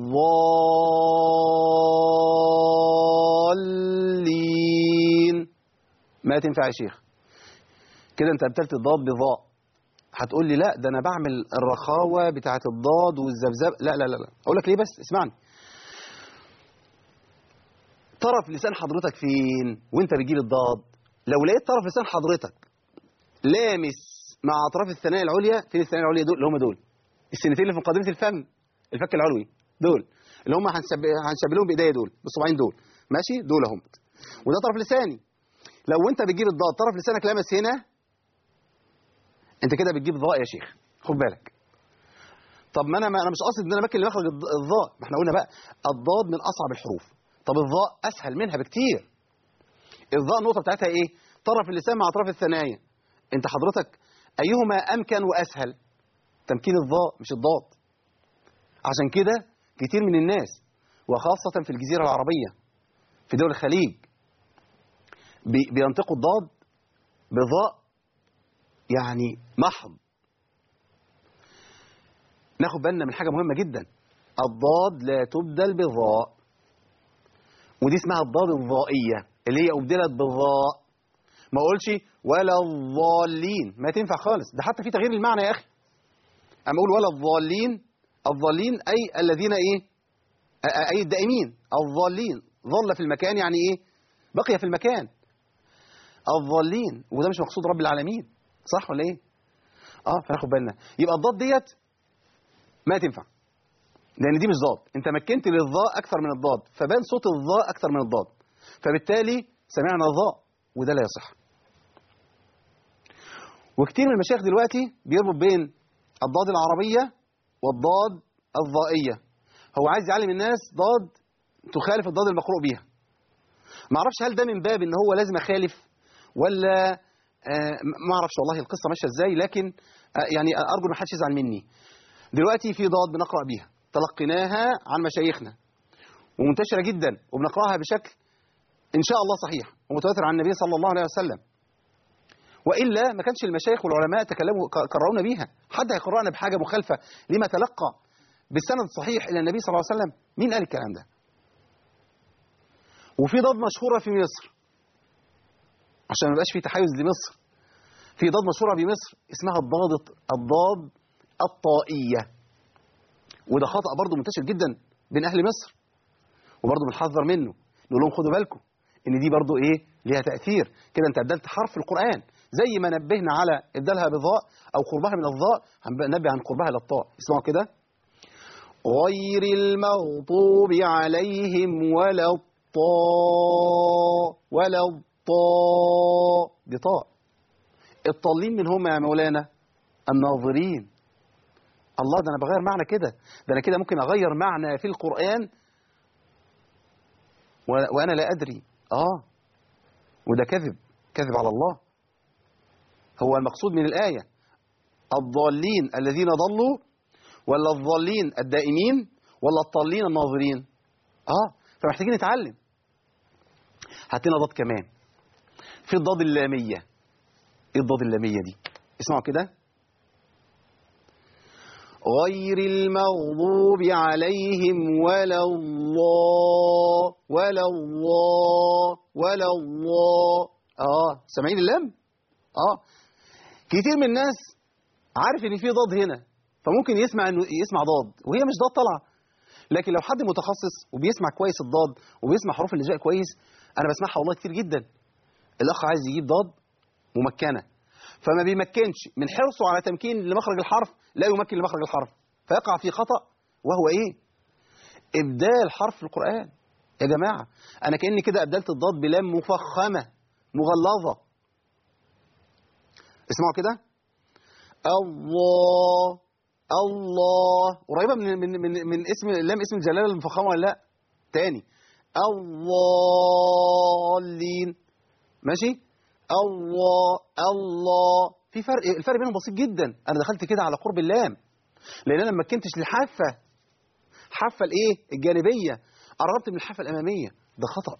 الضالين ما تنفع يا شيخ كده انت ابتلت الضاد بضاء هتقول لي لا ده انا بعمل الرخاوه بتاعه الضاد والذبذب لا لا لا لا اقول لك ليه بس اسمعني طرف لسان حضرتك فين وانت بتجيب الضاد لو لقيت طرف لسان حضرتك لامس مع اطراف الثنايا العليا فين الثنايا العليا دول اللي هم دول السنتين اللي في مقدمه الفم الفك العلوي دول اللي هم هنشب هنشب لهم بايديا دول بالصباعين دول ماشي دول اهم وده طرف لساني لو انت بتجيب الضاد طرف لسانك لامس هنا انت كده بتجيب ضاء يا شيخ خد بالك طب ما انا ما انا مش قاصد ان انا مكن مخرج الض- الضاء ما احنا قلنا بقى الضاد من اصعب الحروف طب الضاء اسهل منها بكتير الضاء النقطه بتاعتها ايه طرف اللسان مع اطراف الثنايا انت حضرتك ايهما امكن واسهل تمكين الضاء مش الضاد عشان كده كتير من الناس وخاصة في الجزيرة العربية في دول الخليج بي- بينطقوا الضاد بضاء يعني محض ناخد بالنا من حاجة مهمة جدا الضاد لا تبدل بضاء ودي اسمها الضاد الضائية اللي هي أبدلت بالضاء ما اقولش ولا الضالين ما تنفع خالص ده حتى في تغيير المعنى يا أخي أما أقول ولا الضالين الضالين أي الذين إيه أ- أ- أي الدائمين الضالين ظل في المكان يعني إيه بقي في المكان الضالين وده مش مقصود رب العالمين صح ولا إيه اه فناخد بالنا يبقى الضاد ديت ما تنفع لان دي مش ضاد انت مكنت للضاء اكثر من الضاد فبان صوت الضاء اكثر من الضاد فبالتالي سمعنا الضاء وده لا يصح وكتير من المشايخ دلوقتي بيربط بين الضاد العربية والضاد الضائية هو عايز يعلم الناس ضاد تخالف الضاد المقروء بيها ما اعرفش هل ده من باب ان هو لازم اخالف ولا آه ما اعرفش والله القصة ماشية ازاي لكن آه يعني ارجو ما حدش يزعل مني دلوقتي في ضاد بنقرأ بيها تلقيناها عن مشايخنا ومنتشرة جدا وبنقرأها بشكل إن شاء الله صحيح ومتواتر عن النبي صلى الله عليه وسلم وإلا ما كانش المشايخ والعلماء تكلموا ك- كررونا بيها حد هيقرأنا بحاجة مخالفة لما تلقى بالسند الصحيح إلى النبي صلى الله عليه وسلم مين قال الكلام ده وفي ضاد مشهورة في مصر عشان ما يبقاش في تحيز لمصر في ضاد مشهوره بمصر اسمها الضاد الضاد الطائيه وده خطا برضه منتشر جدا بين اهل مصر وبرضه بنحذر منه نقول لهم خدوا بالكم ان دي برضه ايه ليها تاثير كده انت ابدلت حرف في القران زي ما نبهنا على ابدالها بضاء او قربها من الضاء هننبه عن قربها للطاء اسمعوا كده غير المغضوب عليهم ولا الطاء ولا الطاء دي طاء الطالين من هم يا مولانا الناظرين الله ده انا بغير معنى كده ده انا كده ممكن اغير معنى في القرآن و- وانا لا ادري اه وده كذب كذب على الله هو المقصود من الآية الضالين الذين ضلوا ولا الضالين الدائمين ولا الضالين الناظرين اه فمحتاجين نتعلم هات لنا ضاد كمان في الضاد اللامية ايه الضاد اللامية دي اسمعوا كده غير المغضوب عليهم ولا الله ولا الله ولا الله اه سامعين اللام اه كتير من الناس عارف ان في ضاد هنا فممكن يسمع انه يسمع ضاد وهي مش ضاد طالعه لكن لو حد متخصص وبيسمع كويس الضاد وبيسمع حروف الهجاء كويس انا بسمعها والله كتير جدا الاخ عايز يجيب ضاد ممكنه فما بيمكنش من حرصه على تمكين لمخرج الحرف لا يمكن لمخرج الحرف فيقع في خطأ وهو ايه ابدال حرف في القرآن يا جماعة انا كأني كده ابدلت الضاد بلام مفخمة مغلظة اسمعوا كده الله الله قريبة من من من, من اسم لام اسم الجلالة المفخمة ولا لا تاني الضالين ماشي الله الله في فرق الفرق بينهم بسيط جدا انا دخلت كده على قرب اللام لان انا ما مكنتش للحافه حافه الايه الجانبيه قربت من الحافه الاماميه ده خطا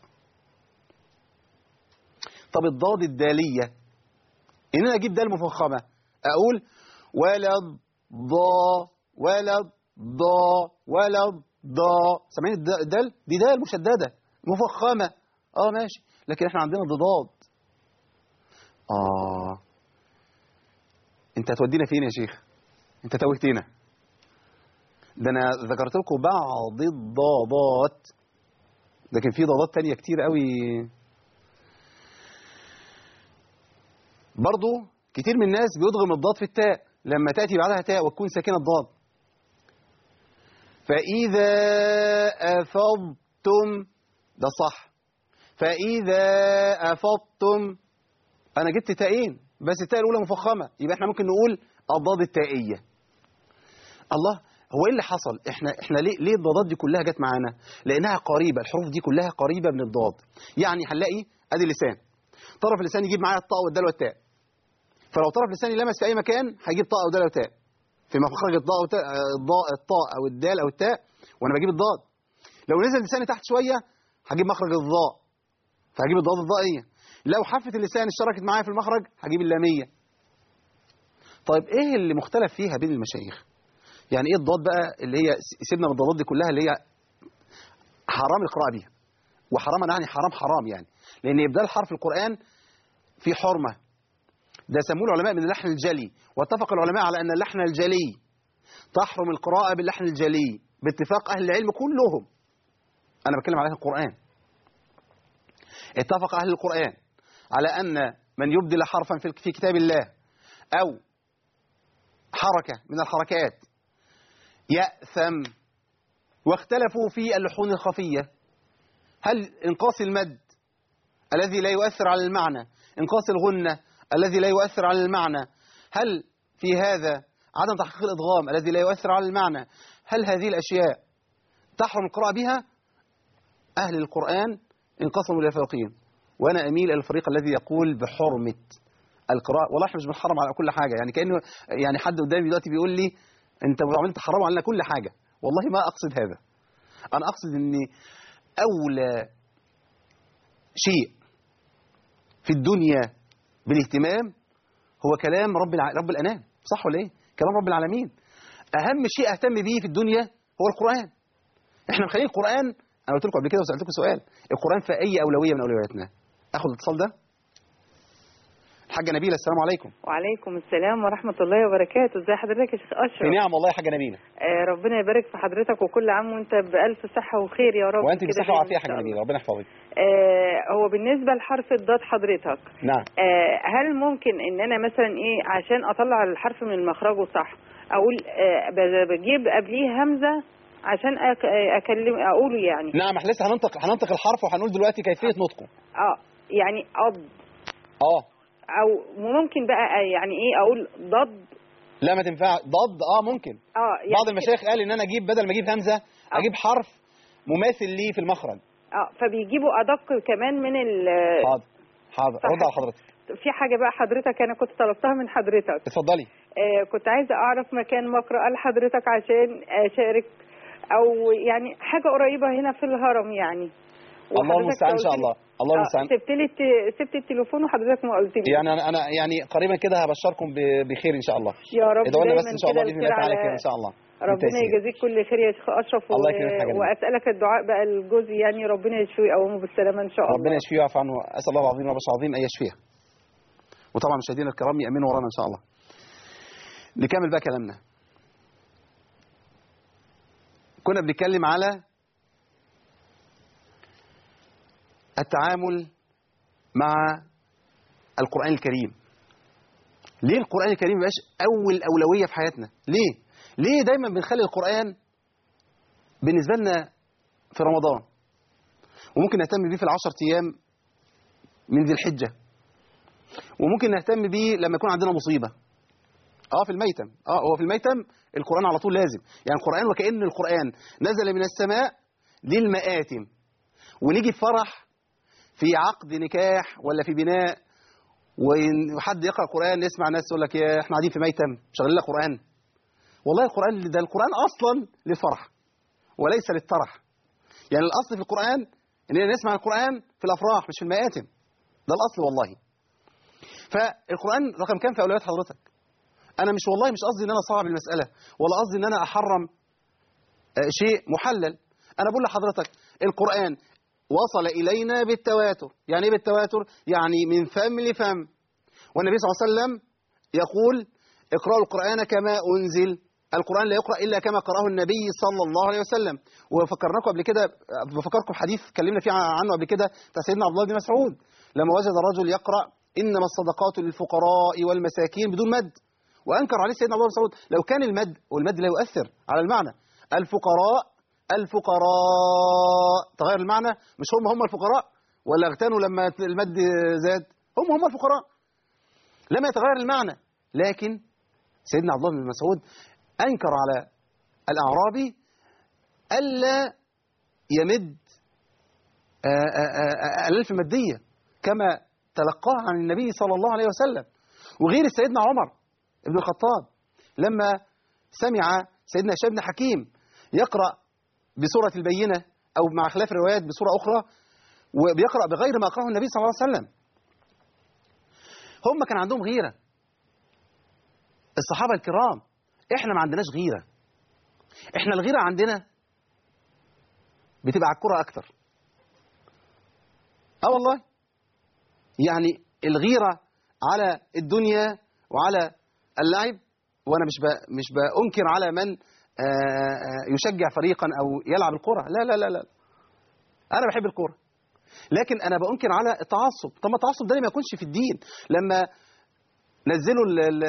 طب الضاد الداليه ان انا اجيب دال مفخمه اقول ولا ضا ولا ضا ولا ضا سامعين الد- الدال دي دال مشدده مفخمه اه ماشي لكن احنا عندنا ضداد آه أنت هتودينا فين يا شيخ؟ أنت توهتنا ده أنا ذكرت لكم بعض الضادات لكن في ضادات تانية كتير قوي برضو كتير من الناس بيدغم الضاد في التاء لما تأتي بعدها تاء وتكون ساكنة الضاد فإذا أفضتم ده صح فإذا أفضتم انا جبت تاءين بس التاء الاولى مفخمه يبقى احنا ممكن نقول الضاد التائيه الله هو ايه اللي حصل احنا احنا ليه ليه الضادات دي كلها جت معانا لانها قريبه الحروف دي كلها قريبه من الضاد يعني هنلاقي ادي اللسان طرف اللسان يجيب معايا الطاء والدال والتاء فلو طرف لساني لمس في اي مكان هيجيب طاء او دال او تاء في مخرج الضاء او تاء الضاء الطاء او الدال او التاء وانا بجيب الضاد لو نزل لساني تحت شويه هجيب مخرج الضاء فهجيب الضاد الضائيه لو حافة اللسان اشتركت معايا في المخرج هجيب اللامية طيب ايه اللي مختلف فيها بين المشايخ يعني ايه الضاد بقى اللي هي سيبنا من الضادات دي كلها اللي هي حرام القراءة بيها وحرام أنا يعني حرام حرام يعني لان ابدال حرف القرآن في حرمة ده سموه العلماء من اللحن الجلي واتفق العلماء على ان اللحن الجلي تحرم القراءة باللحن الجلي باتفاق اهل العلم كلهم انا بتكلم على أهل القرآن اتفق اهل القرآن على أن من يبدل حرفا في في كتاب الله أو حركة من الحركات يأثم واختلفوا في اللحون الخفية هل انقاص المد الذي لا يؤثر على المعنى انقاص الغنة الذي لا يؤثر على المعنى هل في هذا عدم تحقيق الإضغام الذي لا يؤثر على المعنى هل هذه الأشياء تحرم القراءة بها أهل القرآن انقسموا إلى فريقين وانا اميل الى الفريق الذي يقول بحرمه القراءه والله احنا مش بنحرم على كل حاجه يعني كانه يعني حد قدامي دلوقتي بيقول لي انت عملت تحرم علينا كل حاجه والله ما اقصد هذا انا اقصد ان اولى شيء في الدنيا بالاهتمام هو كلام رب الع... رب الانام صح ولا ايه كلام رب العالمين اهم شيء اهتم به في الدنيا هو القران احنا مخلين القران انا قلت لكم قبل كده وسالتكم سؤال القران في اي اولويه من اولوياتنا اخد الاتصال ده حاجه نبيله السلام عليكم وعليكم السلام ورحمة الله وبركاته ازي حضرتك يا شيخ في أشرف نعم والله يا حاجه نبيله آه ربنا يبارك في حضرتك وكل عام وانت بألف صحة وخير يا رب وانت كده بصحه دايما وعافيه يا إن شاء حاجه الله. نبيله ربنا يحفظك آه هو بالنسبة لحرف الضاد حضرتك نعم آه هل ممكن ان انا مثلا ايه عشان اطلع الحرف من مخرجه صح اقول آه ب- بجيب قبليه همزة عشان أك اكلم اقوله يعني نعم احنا لسه هننطق هننطق الحرف وهنقول دلوقتي كيفيه نطقه اه يعني اب اه او ممكن بقى آه، يعني ايه اقول ضد لا ما تنفع ضد اه ممكن اه يعني بعض المشايخ قال ان انا اجيب بدل ما اجيب همزه اجيب حرف مماثل ليه في المخرج اه فبيجيبوا ادق كمان من ال حاضر حاضر صح. رد على حضرتك في حاجه بقى حضرتك انا كنت طلبتها من حضرتك اتفضلي آه كنت عايزه اعرف مكان مقرأ لحضرتك عشان اشارك او يعني حاجه قريبه هنا في الهرم يعني الله وحضرتك المستعان ان شاء قلت لي- الله الله آه، المستعان سبت لي الت- سبت التليفون وحضرتك ما قلت لي يعني انا انا يعني قريبا كده هبشركم ب- بخير ان شاء الله يا رب ادعوا لنا دايما بس ان شاء الله كده باذن الله الخير تعالى على- خير ان شاء الله ربنا بالتيسير. يجازيك كل خير يا شيخ اشرف و... الله يكرمك حاجة جميلة. واسالك الدعاء بقى لجوزي يعني ربنا يشفيه ويقومه بالسلامه ان شاء الله ربنا يشفيه ويعفو عنه اسال الله العظيم رب العظيم ان يشفيه وطبعا مشاهدينا الكرام يامنوا ورانا ان شاء الله نكمل بقى كلامنا كنا بنتكلم على التعامل مع القرآن الكريم ليه القرآن الكريم مبقاش أول أولوية في حياتنا ليه ليه دايما بنخلي القرآن بالنسبة لنا في رمضان وممكن نهتم بيه في العشر أيام من ذي الحجة وممكن نهتم بيه لما يكون عندنا مصيبة اه في الميتم اه هو في الميتم القرآن على طول لازم يعني القرآن وكأن القرآن نزل من السماء للمآتم ونيجي في فرح في عقد نكاح ولا في بناء وحد يقرأ قرآن نسمع ناس تقول لك يا احنا قاعدين في ميتم شغالين لنا قرآن والله القرآن ده القرآن أصلا للفرح وليس للطرح يعني الأصل في القرآن إننا نسمع القرآن في الأفراح مش في المآتم ده الأصل والله فالقرآن رقم كام في أولويات حضرتك أنا مش والله مش قصدي إن أنا أصعب المسألة ولا قصدي إن أنا أحرم آه، شيء محلل أنا بقول لحضرتك القرآن وصل إلينا بالتواتر يعني إيه بالتواتر؟ يعني من فم لفم والنبي صلى الله عليه وسلم يقول اقرأوا القرآن كما أنزل القرآن لا يقرأ إلا كما قرأه النبي صلى الله عليه وسلم وفكرناكم قبل كده بفكركم حديث اتكلمنا فيه عنه قبل كده بتاع سيدنا عبد الله بن مسعود لما وجد الرجل يقرأ إنما الصدقات للفقراء والمساكين بدون مد وأنكر عليه سيدنا عبد الله بن مسعود لو كان المد والمد لا يؤثر على المعنى الفقراء الفقراء تغير المعنى مش هم هم الفقراء ولا اغتنوا لما المد زاد هم هم الفقراء لم يتغير المعنى لكن سيدنا عبد الله بن مسعود أنكر على الأعرابي ألا يمد آه، آه، آه، الألف المادية كما تلقاها عن النبي صلى الله عليه وسلم وغير سيدنا عمر بن الخطاب لما سمع سيدنا هشام بن حكيم يقرأ بسورة البينة أو مع خلاف الروايات بسورة أخرى وبيقرأ بغير ما أقرأه النبي صلى الله عليه وسلم هم كان عندهم غيرة الصحابة الكرام احنا ما عندناش غيرة احنا الغيرة عندنا بتبقى على الكرة أكتر اه والله يعني الغيرة على الدنيا وعلى اللعب وانا مش ب... مش بأنكر على من آه، آه، يشجع فريقا او يلعب الكرة لا لا لا لا انا بحب الكرة لكن انا بأنكر على التعصب طب ما التعصب ده ليه ما يكونش في الدين لما نزلوا ال ال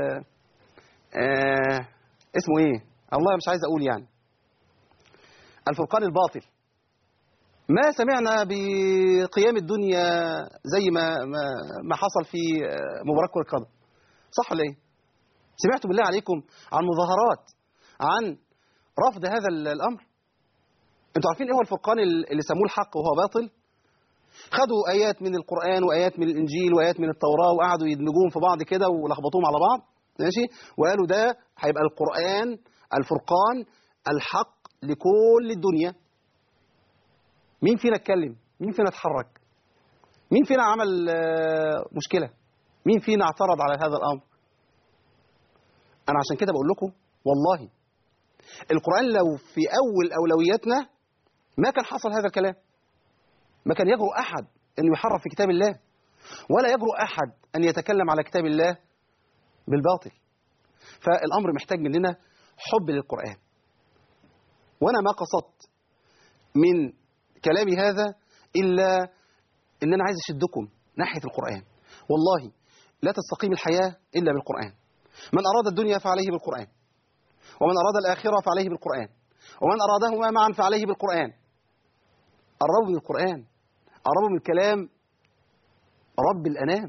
آه اسمه ايه الله مش عايز اقول يعني الفرقان الباطل ما سمعنا بقيام الدنيا زي ما ما, ما حصل في آه، مباراة كرة القدم صح ولا ايه سمعتوا بالله عليكم عن مظاهرات عن رفض هذا ال- الامر انتوا عارفين ايه هو الفرقان ال- اللي سموه الحق وهو باطل خدوا ايات من القران وايات من الانجيل وايات من التوراه وقعدوا يدمجوهم في بعض كده ولخبطوهم على بعض ماشي وقالوا ده هيبقى القران الفرقان الحق لكل الدنيا مين فينا اتكلم مين فينا اتحرك مين فينا عمل آه، مشكله مين فينا اعترض على هذا الامر انا عشان كده بقول لكم والله القران لو في اول اولوياتنا ما كان حصل هذا الكلام ما كان يجرؤ احد انه يحرف في كتاب الله ولا يجرؤ أحد أن يتكلم على كتاب الله بالباطل فالأمر محتاج مننا حب للقرآن وأنا ما قصدت من كلامي هذا إلا إن أنا عايز أشدكم ناحية القرآن والله لا تستقيم الحياة إلا بالقرآن من أراد الدنيا فعليه بالقرآن ومن أراد الآخرة فعليه بالقرآن ومن أرادهما معا فعليه بالقرآن قربوا من القرآن قربوا من كلام رب الأنام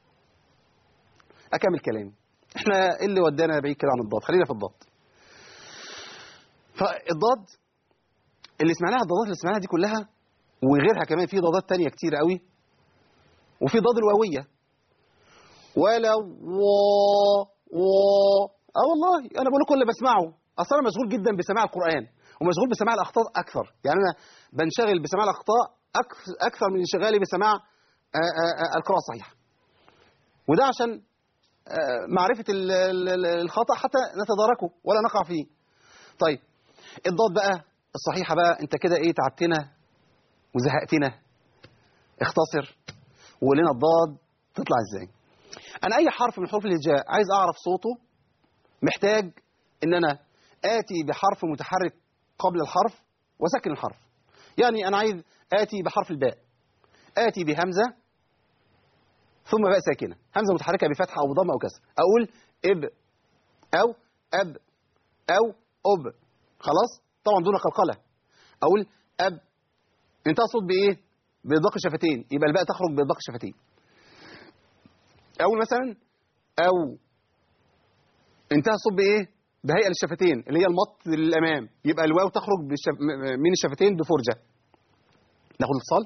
أكمل كلامي احنا إيه اللي ودانا بعيد كده عن الضاد خلينا في الضاد فالضاد اللي سمعناها الضادات اللي سمعناها دي كلها وغيرها كمان في ضادات تانية كتير قوي وفي ضاد الواوية ولا و و اه والله انا بقول لكم اللي بسمعه اصلا انا مشغول جدا بسماع القران ومشغول بسماع الاخطاء اكثر يعني انا بنشغل بسماع الاخطاء أكث- اكثر من انشغالي بسماع آه، آه، آه، القراءه الصحيحه وده عشان آه، معرفه ال- ال- ال- الخطا حتى نتداركه ولا نقع فيه طيب الضاد بقى الصحيحه بقى انت كده ايه تعبتنا وزهقتنا اختصر وقول لنا الضاد تطلع ازاي انا اي حرف من حروف الهجاء عايز اعرف صوته محتاج ان انا اتي بحرف متحرك قبل الحرف وسكن الحرف يعني انا عايز اتي بحرف الباء اتي بهمزه ثم باء ساكنه همزه متحركه بفتحه او بضم او كسر اقول اب او اب او اب خلاص طبعا دون قلقله اقول اب انتهى الصوت بايه بإطلاق الشفتين يبقى الباء تخرج بإطلاق الشفتين أول مثلا أو انتهى الصوت بإيه بهيئة للشفتين اللي هي المط للأمام يبقى الواو تخرج بالشف... م- من الشفتين بفرجة ناخد اتصال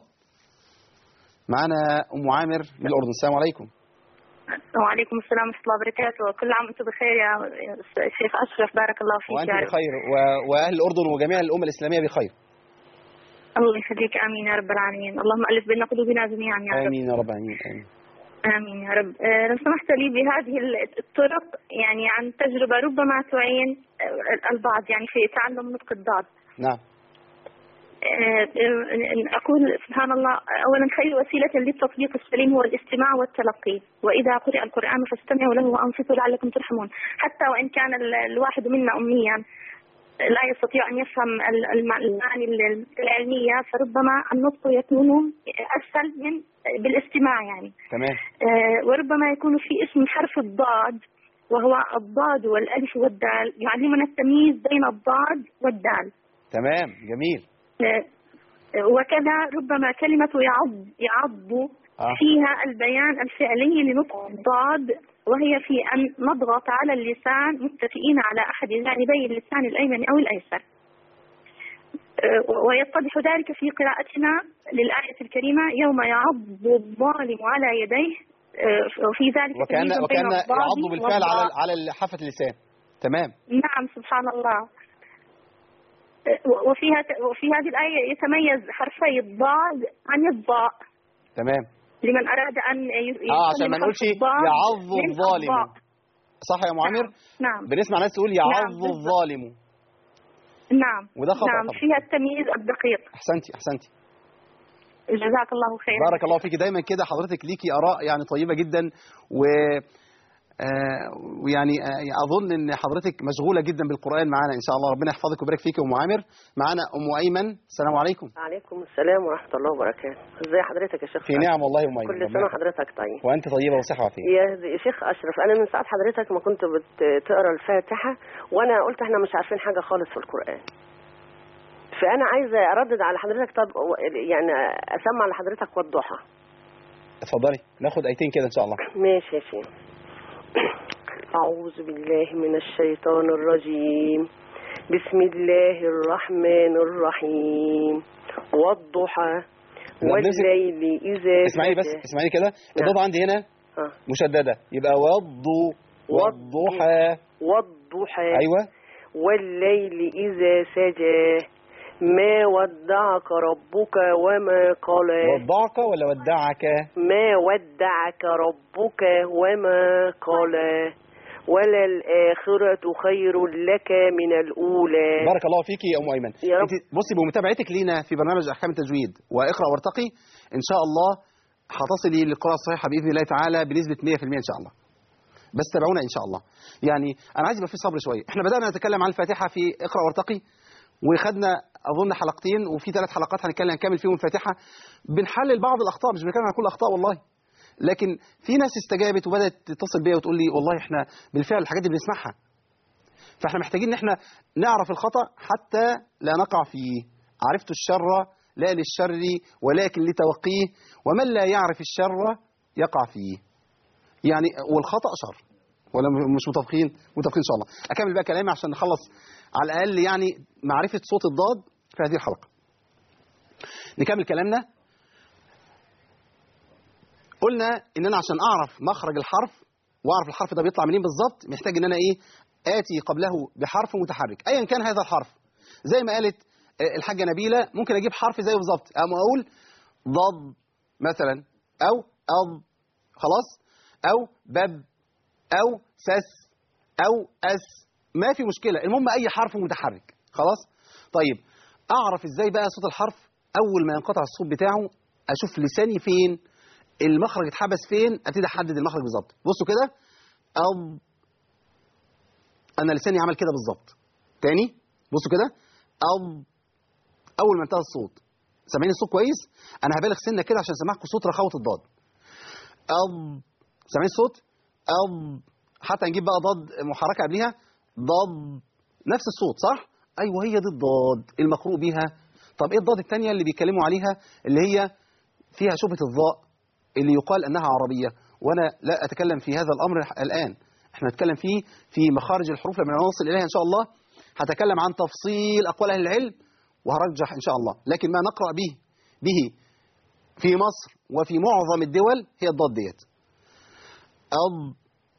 معانا أم عامر من الأردن السلام عليكم وعليكم السلام ورحمة الله وبركاته كل عام وانتم بخير يا يا شيخ أشرف بارك الله فيك وأنت يا رب بخير و... وأهل الأردن وجميع الأمة الإسلامية بخير الله يخليك آمين يا رب العالمين اللهم ألف بين قلوبنا جميعا يا رب آمين يا رب آمين آمين آمين يا رب آه، لو سمحت لي بهذه الطرق يعني عن تجربة ربما تعين آه، البعض يعني في تعلم نطق الضاد نعم آه، آه، أقول سبحان الله أولا خير وسيلة للتطبيق السليم هو الاستماع والتلقي وإذا قرئ القرآن فاستمعوا له وأنصتوا لعلكم ترحمون حتى وإن كان ال- الواحد منا أميا لا يستطيع أن يفهم ال- الم- المعاني ال- العلمية فربما النطق يكون أسهل من بالاستماع يعني تمام آه، وربما يكون في اسم حرف الضاد وهو الضاد والألف والدال يعلمنا التمييز بين الضاد والدال تمام جميل آه، وكذا ربما كلمة يعض يعض آه. فيها البيان الفعلي لنطق الضاد وهي في أن نضغط على اللسان متكئين على أحد جانبي اللسان الأيمن أو الأيسر آه، ويتضح ذلك في قراءتنا للآية الكريمة يوم يعض الظالم على يديه آه، وفي ذلك وكأن تمييز بين وكأن الضاد يعض بالفعل على والضاء. على حافة اللسان تمام نعم سبحان الله وفيها وفي هذه الآية يتميز حرفي الضاد عن الضاء تمام لمن أراد أن ي- اه عشان يسلم ما نقولش حرف الضاد يعض من الظالم الضاء. صح يا معمر نعم بنسمع ناس تقول يعض نعم، بالضبط. الظالم نعم وده خطأ نعم طبعا. فيها التمييز الدقيق احسنتي احسنتي جزاك الله خيرا بارك الله فيكي دايما كده حضرتك ليكي اراء يعني طيبه جدا و آه، ويعني آه، اظن ان حضرتك مشغوله جدا بالقران معانا ان شاء الله ربنا يحفظك ويبارك فيك يا ام عامر معانا ام ايمن السلام عليكم عليكم السلام ورحمة الله وبركاته ازي حضرتك يا شيخ في نعم والله يا ام ايمن كل ربنا سنة يحفظك. وحضرتك طيب وانت طيبه وصحه وعافيه يا يا شيخ أشرف أنا من ساعة حضرتك ما كنت بتقرا الفاتحة وأنا قلت إحنا مش عارفين حاجة خالص في القرآن فأنا عايزة أردد على حضرتك طب يعني أسمع لحضرتك والضحى اتفضلي ناخد ايتين كده ان شاء الله ماشي يا شيخ أعوذ بالله من الشيطان الرجيم بسم الله الرحمن الرحيم والضحى لا، بنمسك- والليل إذا اسمعيني بس سجى. اسمعيني كده الضاد عندي هنا آه. مشدده يبقى وضو والضحى والضحى ايوه والليل إذا سجى ما ودعك ربك وما قلى وضعك ولا ودعك ما ودعك ربك وما قلى وللآخرة خير لك من الأولى بارك الله فيكي يا ام ايمن يا رب. انت بصي بمتابعتك لينا في برنامج احكام التجويد واقرا وارتقي ان شاء الله هتصلي للقراءة الصحيحة بإذن الله تعالى بنسبة 100% إن شاء الله بس تابعونا إن شاء الله يعني أنا عايز يبقى في صبر شوية إحنا بدأنا نتكلم عن الفاتحة في اقرأ وارتقي وخدنا أظن حلقتين وفي ثلاث حلقات هنتكلم هنكمل فيهم الفاتحة بنحلل بعض الأخطاء مش بنتكلم عن كل الأخطاء والله لكن في ناس استجابت وبدأت تتصل بيا وتقول لي والله إحنا بالفعل الحاجات دي بنسمعها فإحنا محتاجين إن إحنا نعرف الخطأ حتى لا نقع فيه عرفت الشر لا للشر ولكن لتوقيه ومن لا يعرف الشر يقع فيه يعني والخطأ شر ولا م- مش متفقين متفقين ان شاء الله اكمل بقى كلامي عشان نخلص على الاقل يعني معرفه صوت الضاد في هذه الحلقه نكمل كلامنا قلنا ان انا عشان اعرف مخرج الحرف واعرف الحرف ده بيطلع منين بالظبط محتاج ان انا ايه اتي قبله بحرف متحرك ايا كان هذا الحرف زي ما قالت آه، الحاجه نبيله ممكن اجيب حرف زيه بالظبط او اقول ضد مثلا او اض خلاص او بب او سس او اس ما في مشكله المهم اي حرف متحرك خلاص طيب اعرف ازاي بقى صوت الحرف اول ما ينقطع الصوت بتاعه اشوف لساني فين المخرج اتحبس فين ابتدي احدد المخرج بالظبط بصوا كده أب انا لساني عمل كده بالظبط تاني بصوا كده أب اول ما انتهى الصوت سامعين الصوت كويس انا هبالغ سنه كده عشان اسمعكم صوت رخاوه الضاد أب سامعين الصوت أب حتى نجيب بقى ضاد محركه قبليها ضب نفس الصوت صح ايوه هي دي الضاد المقروء بيها طب ايه الضاد الثانيه اللي بيتكلموا عليها اللي هي فيها شبهه الضاء اللي يقال انها عربيه وانا لا اتكلم في هذا الامر الان احنا نتكلم فيه في مخارج الحروف لما نوصل اليها ان شاء الله هتكلم عن تفصيل اقوال اهل العلم وهرجح ان شاء الله لكن ما نقرا به به في مصر وفي معظم الدول هي الضاد ديت أب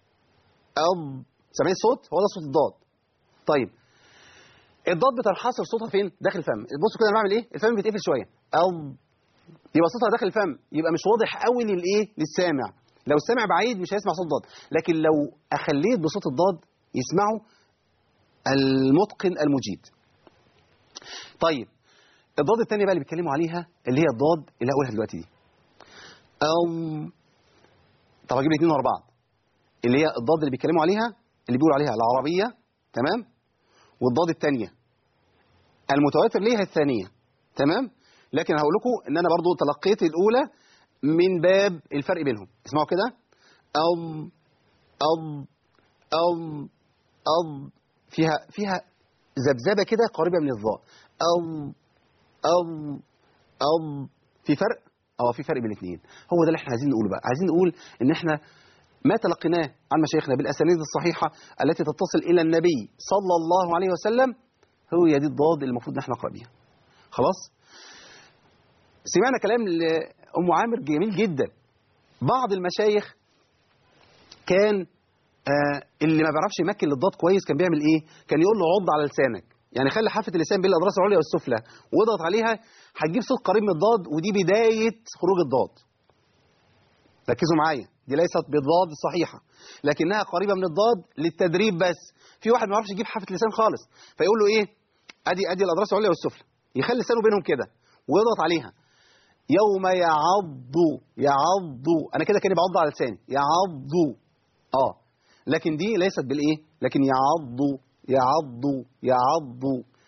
أب سامعين الصوت هو ده صوت الضاد طيب الضاد بتنحصر صوتها فين داخل الفم بصوا كده انا بعمل ايه الفم بيتقفل شويه أب يبقى صوتها داخل الفم يبقى مش واضح قوي للايه للسامع لو السامع بعيد مش هيسمع صوت الضاد لكن لو اخليت بصوت الضاد يسمعه المتقن المجيد طيب الضاد الثانيه بقى اللي بيتكلموا عليها اللي هي الضاد اللي هقولها دلوقتي دي أم طب هجيب الاثنين ورا بعض اللي هي الضاد اللي بيتكلموا عليها اللي بيقولوا عليها العربيه تمام والضاد الثانيه المتواتر ليها الثانيه تمام لكن هقول لكم ان انا برضو تلقيت الاولى من باب الفرق بينهم اسمعوا كده أم أم أم أم فيها فيها ذبذبه كده قريبه من الضاء أم أم أم في فرق اه في فرق بين الاثنين هو ده اللي احنا عايزين نقوله بقى عايزين نقول ان احنا ما تلقيناه عن مشايخنا بالاسانيد الصحيحه التي تتصل الى النبي صلى الله عليه وسلم هو دي الضاد اللي المفروض ان احنا نقرا بيها خلاص سمعنا كلام لام عامر جميل جدا بعض المشايخ كان آه اللي ما بيعرفش يمكن للضاد كويس كان بيعمل ايه كان يقول له عض على لسانك يعني خلي حافه اللسان بين الاضراس العليا والسفلى واضغط عليها هتجيب صوت قريب من الضاد ودي بدايه خروج الضاد ركزوا معايا دي ليست بالضاد الصحيحه لكنها قريبه من الضاد للتدريب بس في واحد ما يعرفش يجيب حافه لسان خالص فيقول له ايه ادي ادي الاضراس العليا والسفلى يخلي لسانه بينهم كده ويضغط عليها يوم يعض يعض انا كده كاني بعض على لساني يعض اه لكن دي ليست بالايه لكن يعض يعض يعض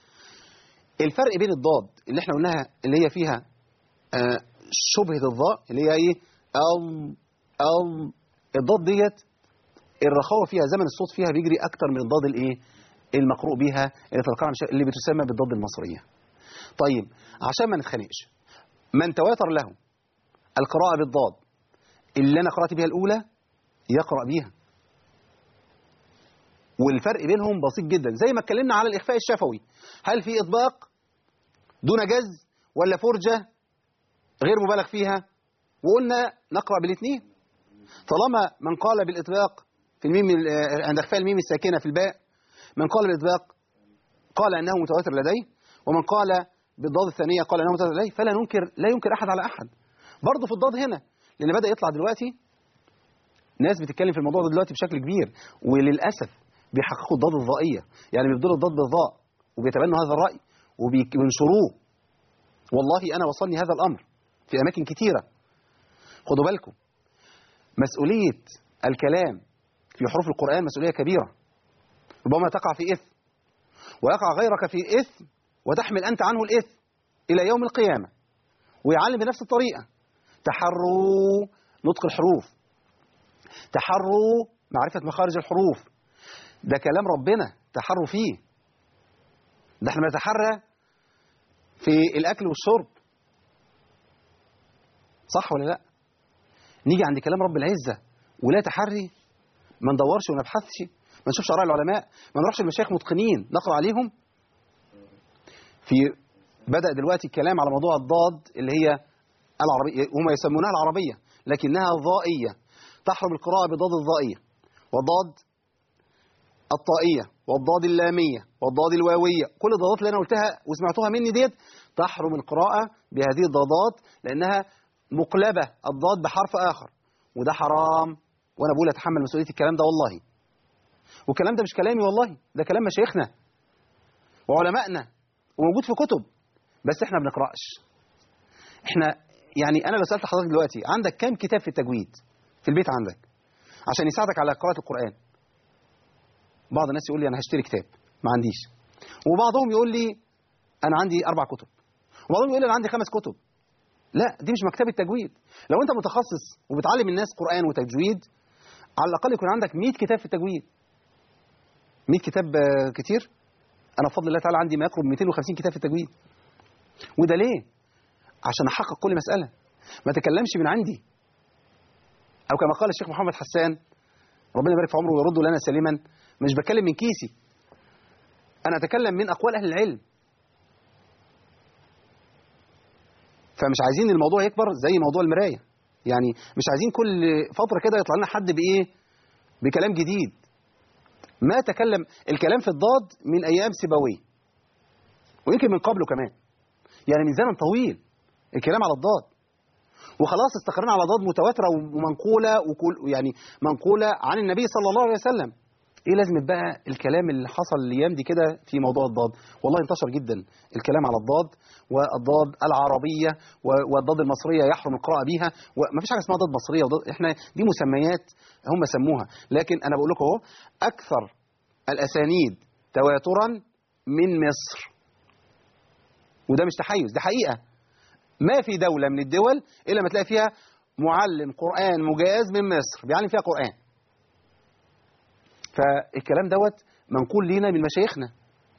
الفرق بين الضاد اللي احنا قلناها اللي هي فيها آه شبهة الضاء اللي هي ايه أم أم الضاد ديت الرخاوة فيها زمن الصوت فيها بيجري أكتر من الضاد الايه المقروء بها اللي تلقاها اللي بتسمى بالضاد المصرية طيب عشان ما نتخانقش من تواتر له القراءة بالضاد اللي أنا قرأت بها الأولى يقرأ بيها والفرق بينهم بسيط جدا زي ما اتكلمنا على الإخفاء الشفوي هل في إطباق دون جز ولا فرجة غير مبالغ فيها وقلنا نقرأ بالاثنين طالما من قال بالإطباق في الميم عند إخفاء الميم الساكنة في الباء من قال بالإطباق قال أنه متواتر لديه ومن قال بالضاد الثانية قال أنه متواتر لديه فلا ننكر لا ينكر أحد على أحد برضه في الضاد هنا لأن بدأ يطلع دلوقتي ناس بتتكلم في الموضوع ده دلوقتي بشكل كبير وللأسف بيحققوا الضاد الضائية يعني بيبدلوا الضاد بالضاء وبيتبنوا هذا الرأي وبينشروه والله أنا وصلني هذا الأمر في أماكن كتيرة خدوا بالكم مسؤولية الكلام في حروف القرآن مسؤولية كبيرة ربما تقع في إثم ويقع غيرك في إثم وتحمل أنت عنه الإثم إلى يوم القيامة ويعلم بنفس الطريقة تحروا نطق الحروف تحروا معرفة مخارج الحروف ده كلام ربنا تحروا فيه ده احنا بنتحرى في الأكل والشرب صح ولا لا نيجي عند كلام رب العزة ولا تحري ما ندورش وما نبحثش ما نشوفش آراء العلماء ما نروحش المشايخ متقنين نقرأ عليهم في بدأ دلوقتي الكلام على موضوع الضاد اللي هي العربية هم يسمونها العربية لكنها ضائية تحرم القراءة بضاد الضائية وضاد الطائية والضاد اللامية والضاد الواوية كل الضادات اللي أنا قلتها وسمعتوها مني ديت تحرم القراءة بهذه الضادات لأنها مقلبة الضاد بحرف آخر وده حرام وأنا بقول أتحمل مسؤولية الكلام ده والله والكلام ده مش كلامي والله ده كلام مشايخنا وعلمائنا وموجود في كتب بس احنا بنقرأش احنا يعني انا لو سالت حضرتك دلوقتي عندك كام كتاب في التجويد في البيت عندك عشان يساعدك على قراءه القران بعض الناس يقول لي انا هشتري كتاب ما عنديش وبعضهم يقول لي انا عندي اربع كتب وبعضهم يقول لي انا عندي خمس كتب لا دي مش مكتبه تجويد لو انت متخصص وبتعلم الناس قران وتجويد على الاقل يكون عندك 100 كتاب في التجويد 100 كتاب آه، كتير انا بفضل الله تعالى عندي ما يقرب 250 كتاب في التجويد وده ليه عشان احقق كل مساله ما تكلمش من عندي او كما قال الشيخ محمد حسان ربنا يبارك في عمره ويرده لنا سالما مش بتكلم من كيسي انا اتكلم من اقوال اهل العلم فمش عايزين الموضوع يكبر زي موضوع المرايه يعني مش عايزين كل فتره كده يطلع لنا حد بايه بكلام جديد ما تكلم الكلام في الضاد من ايام سيبويه ويمكن من قبله كمان يعني من زمن طويل الكلام على الضاد وخلاص استقرينا على ضاد متواتره ومنقوله وكل يعني منقوله عن النبي صلى الله عليه وسلم ايه لازمه بقى الكلام اللي حصل الايام دي كده في موضوع الضاد والله انتشر جدا الكلام على الضاد والضاد العربيه و- والضاد المصريه يحرم القراءه بيها ومفيش حاجه اسمها ضاد مصريه وضاد احنا دي مسميات هم سموها لكن انا بقول لكم اهو اكثر الاسانيد تواترا من مصر وده مش تحيز ده حقيقه ما في دوله من الدول الا ما تلاقي فيها معلم قران مجاز من مصر بيعلم فيها قران فالكلام دوت منقول لينا من مشايخنا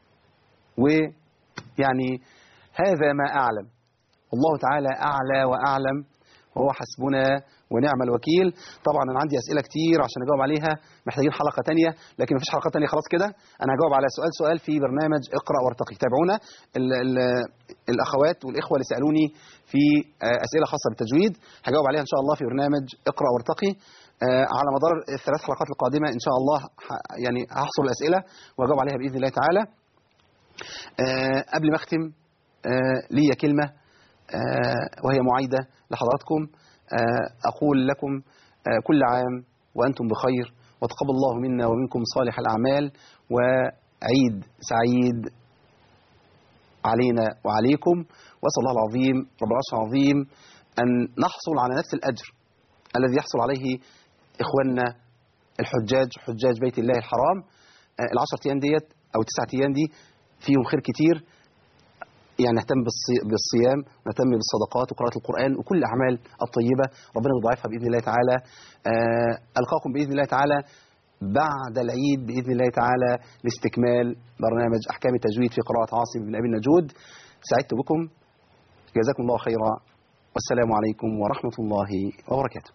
ويعني هذا ما أعلم الله تعالى أعلى وأعلم وهو حسبنا ونعم الوكيل طبعا أنا عندي أسئلة كتير عشان أجاوب عليها محتاجين حلقة تانية لكن مفيش حلقة تانية خلاص كده أنا هجاوب على سؤال سؤال في برنامج اقرأ وارتقي تابعونا ال ال الأخوات والإخوة اللي سألوني في آه، أسئلة خاصة بالتجويد هجاوب عليها إن شاء الله في برنامج اقرأ وارتقي آه، على مدار الثلاث حلقات القادمة إن شاء الله ح- يعني هحصل الأسئلة وأجاوب عليها بإذن الله تعالى آه، قبل ما أختم آه، لي كلمة آه، وهي معايدة لحضراتكم آه، أقول لكم آه، كل عام وأنتم بخير وتقبل الله منا ومنكم صالح الأعمال وعيد سعيد علينا وعليكم وأسأل الله العظيم رب العرش العظيم أن نحصل على نفس الأجر الذي يحصل عليه إخواننا الحجاج حجاج بيت الله الحرام آه، العشرة أيام ديت أو التسعة أيام دي فيهم خير كتير يعني نهتم بالصي- بالصيام نهتم بالصدقات وقراءة القرآن وكل الأعمال الطيبة ربنا يضاعفها بإذن الله تعالى آه، ألقاكم بإذن الله تعالى بعد العيد بإذن الله تعالى لاستكمال برنامج أحكام التجويد في قراءة عاصم بن أبي النجود سعدت بكم جزاكم الله خيرا والسلام عليكم ورحمة الله وبركاته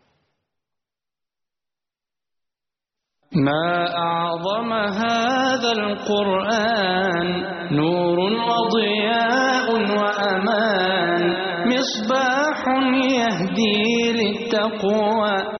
ما أعظم هذا القرآن نور وضياء وأمان مصباح يهدي للتقوى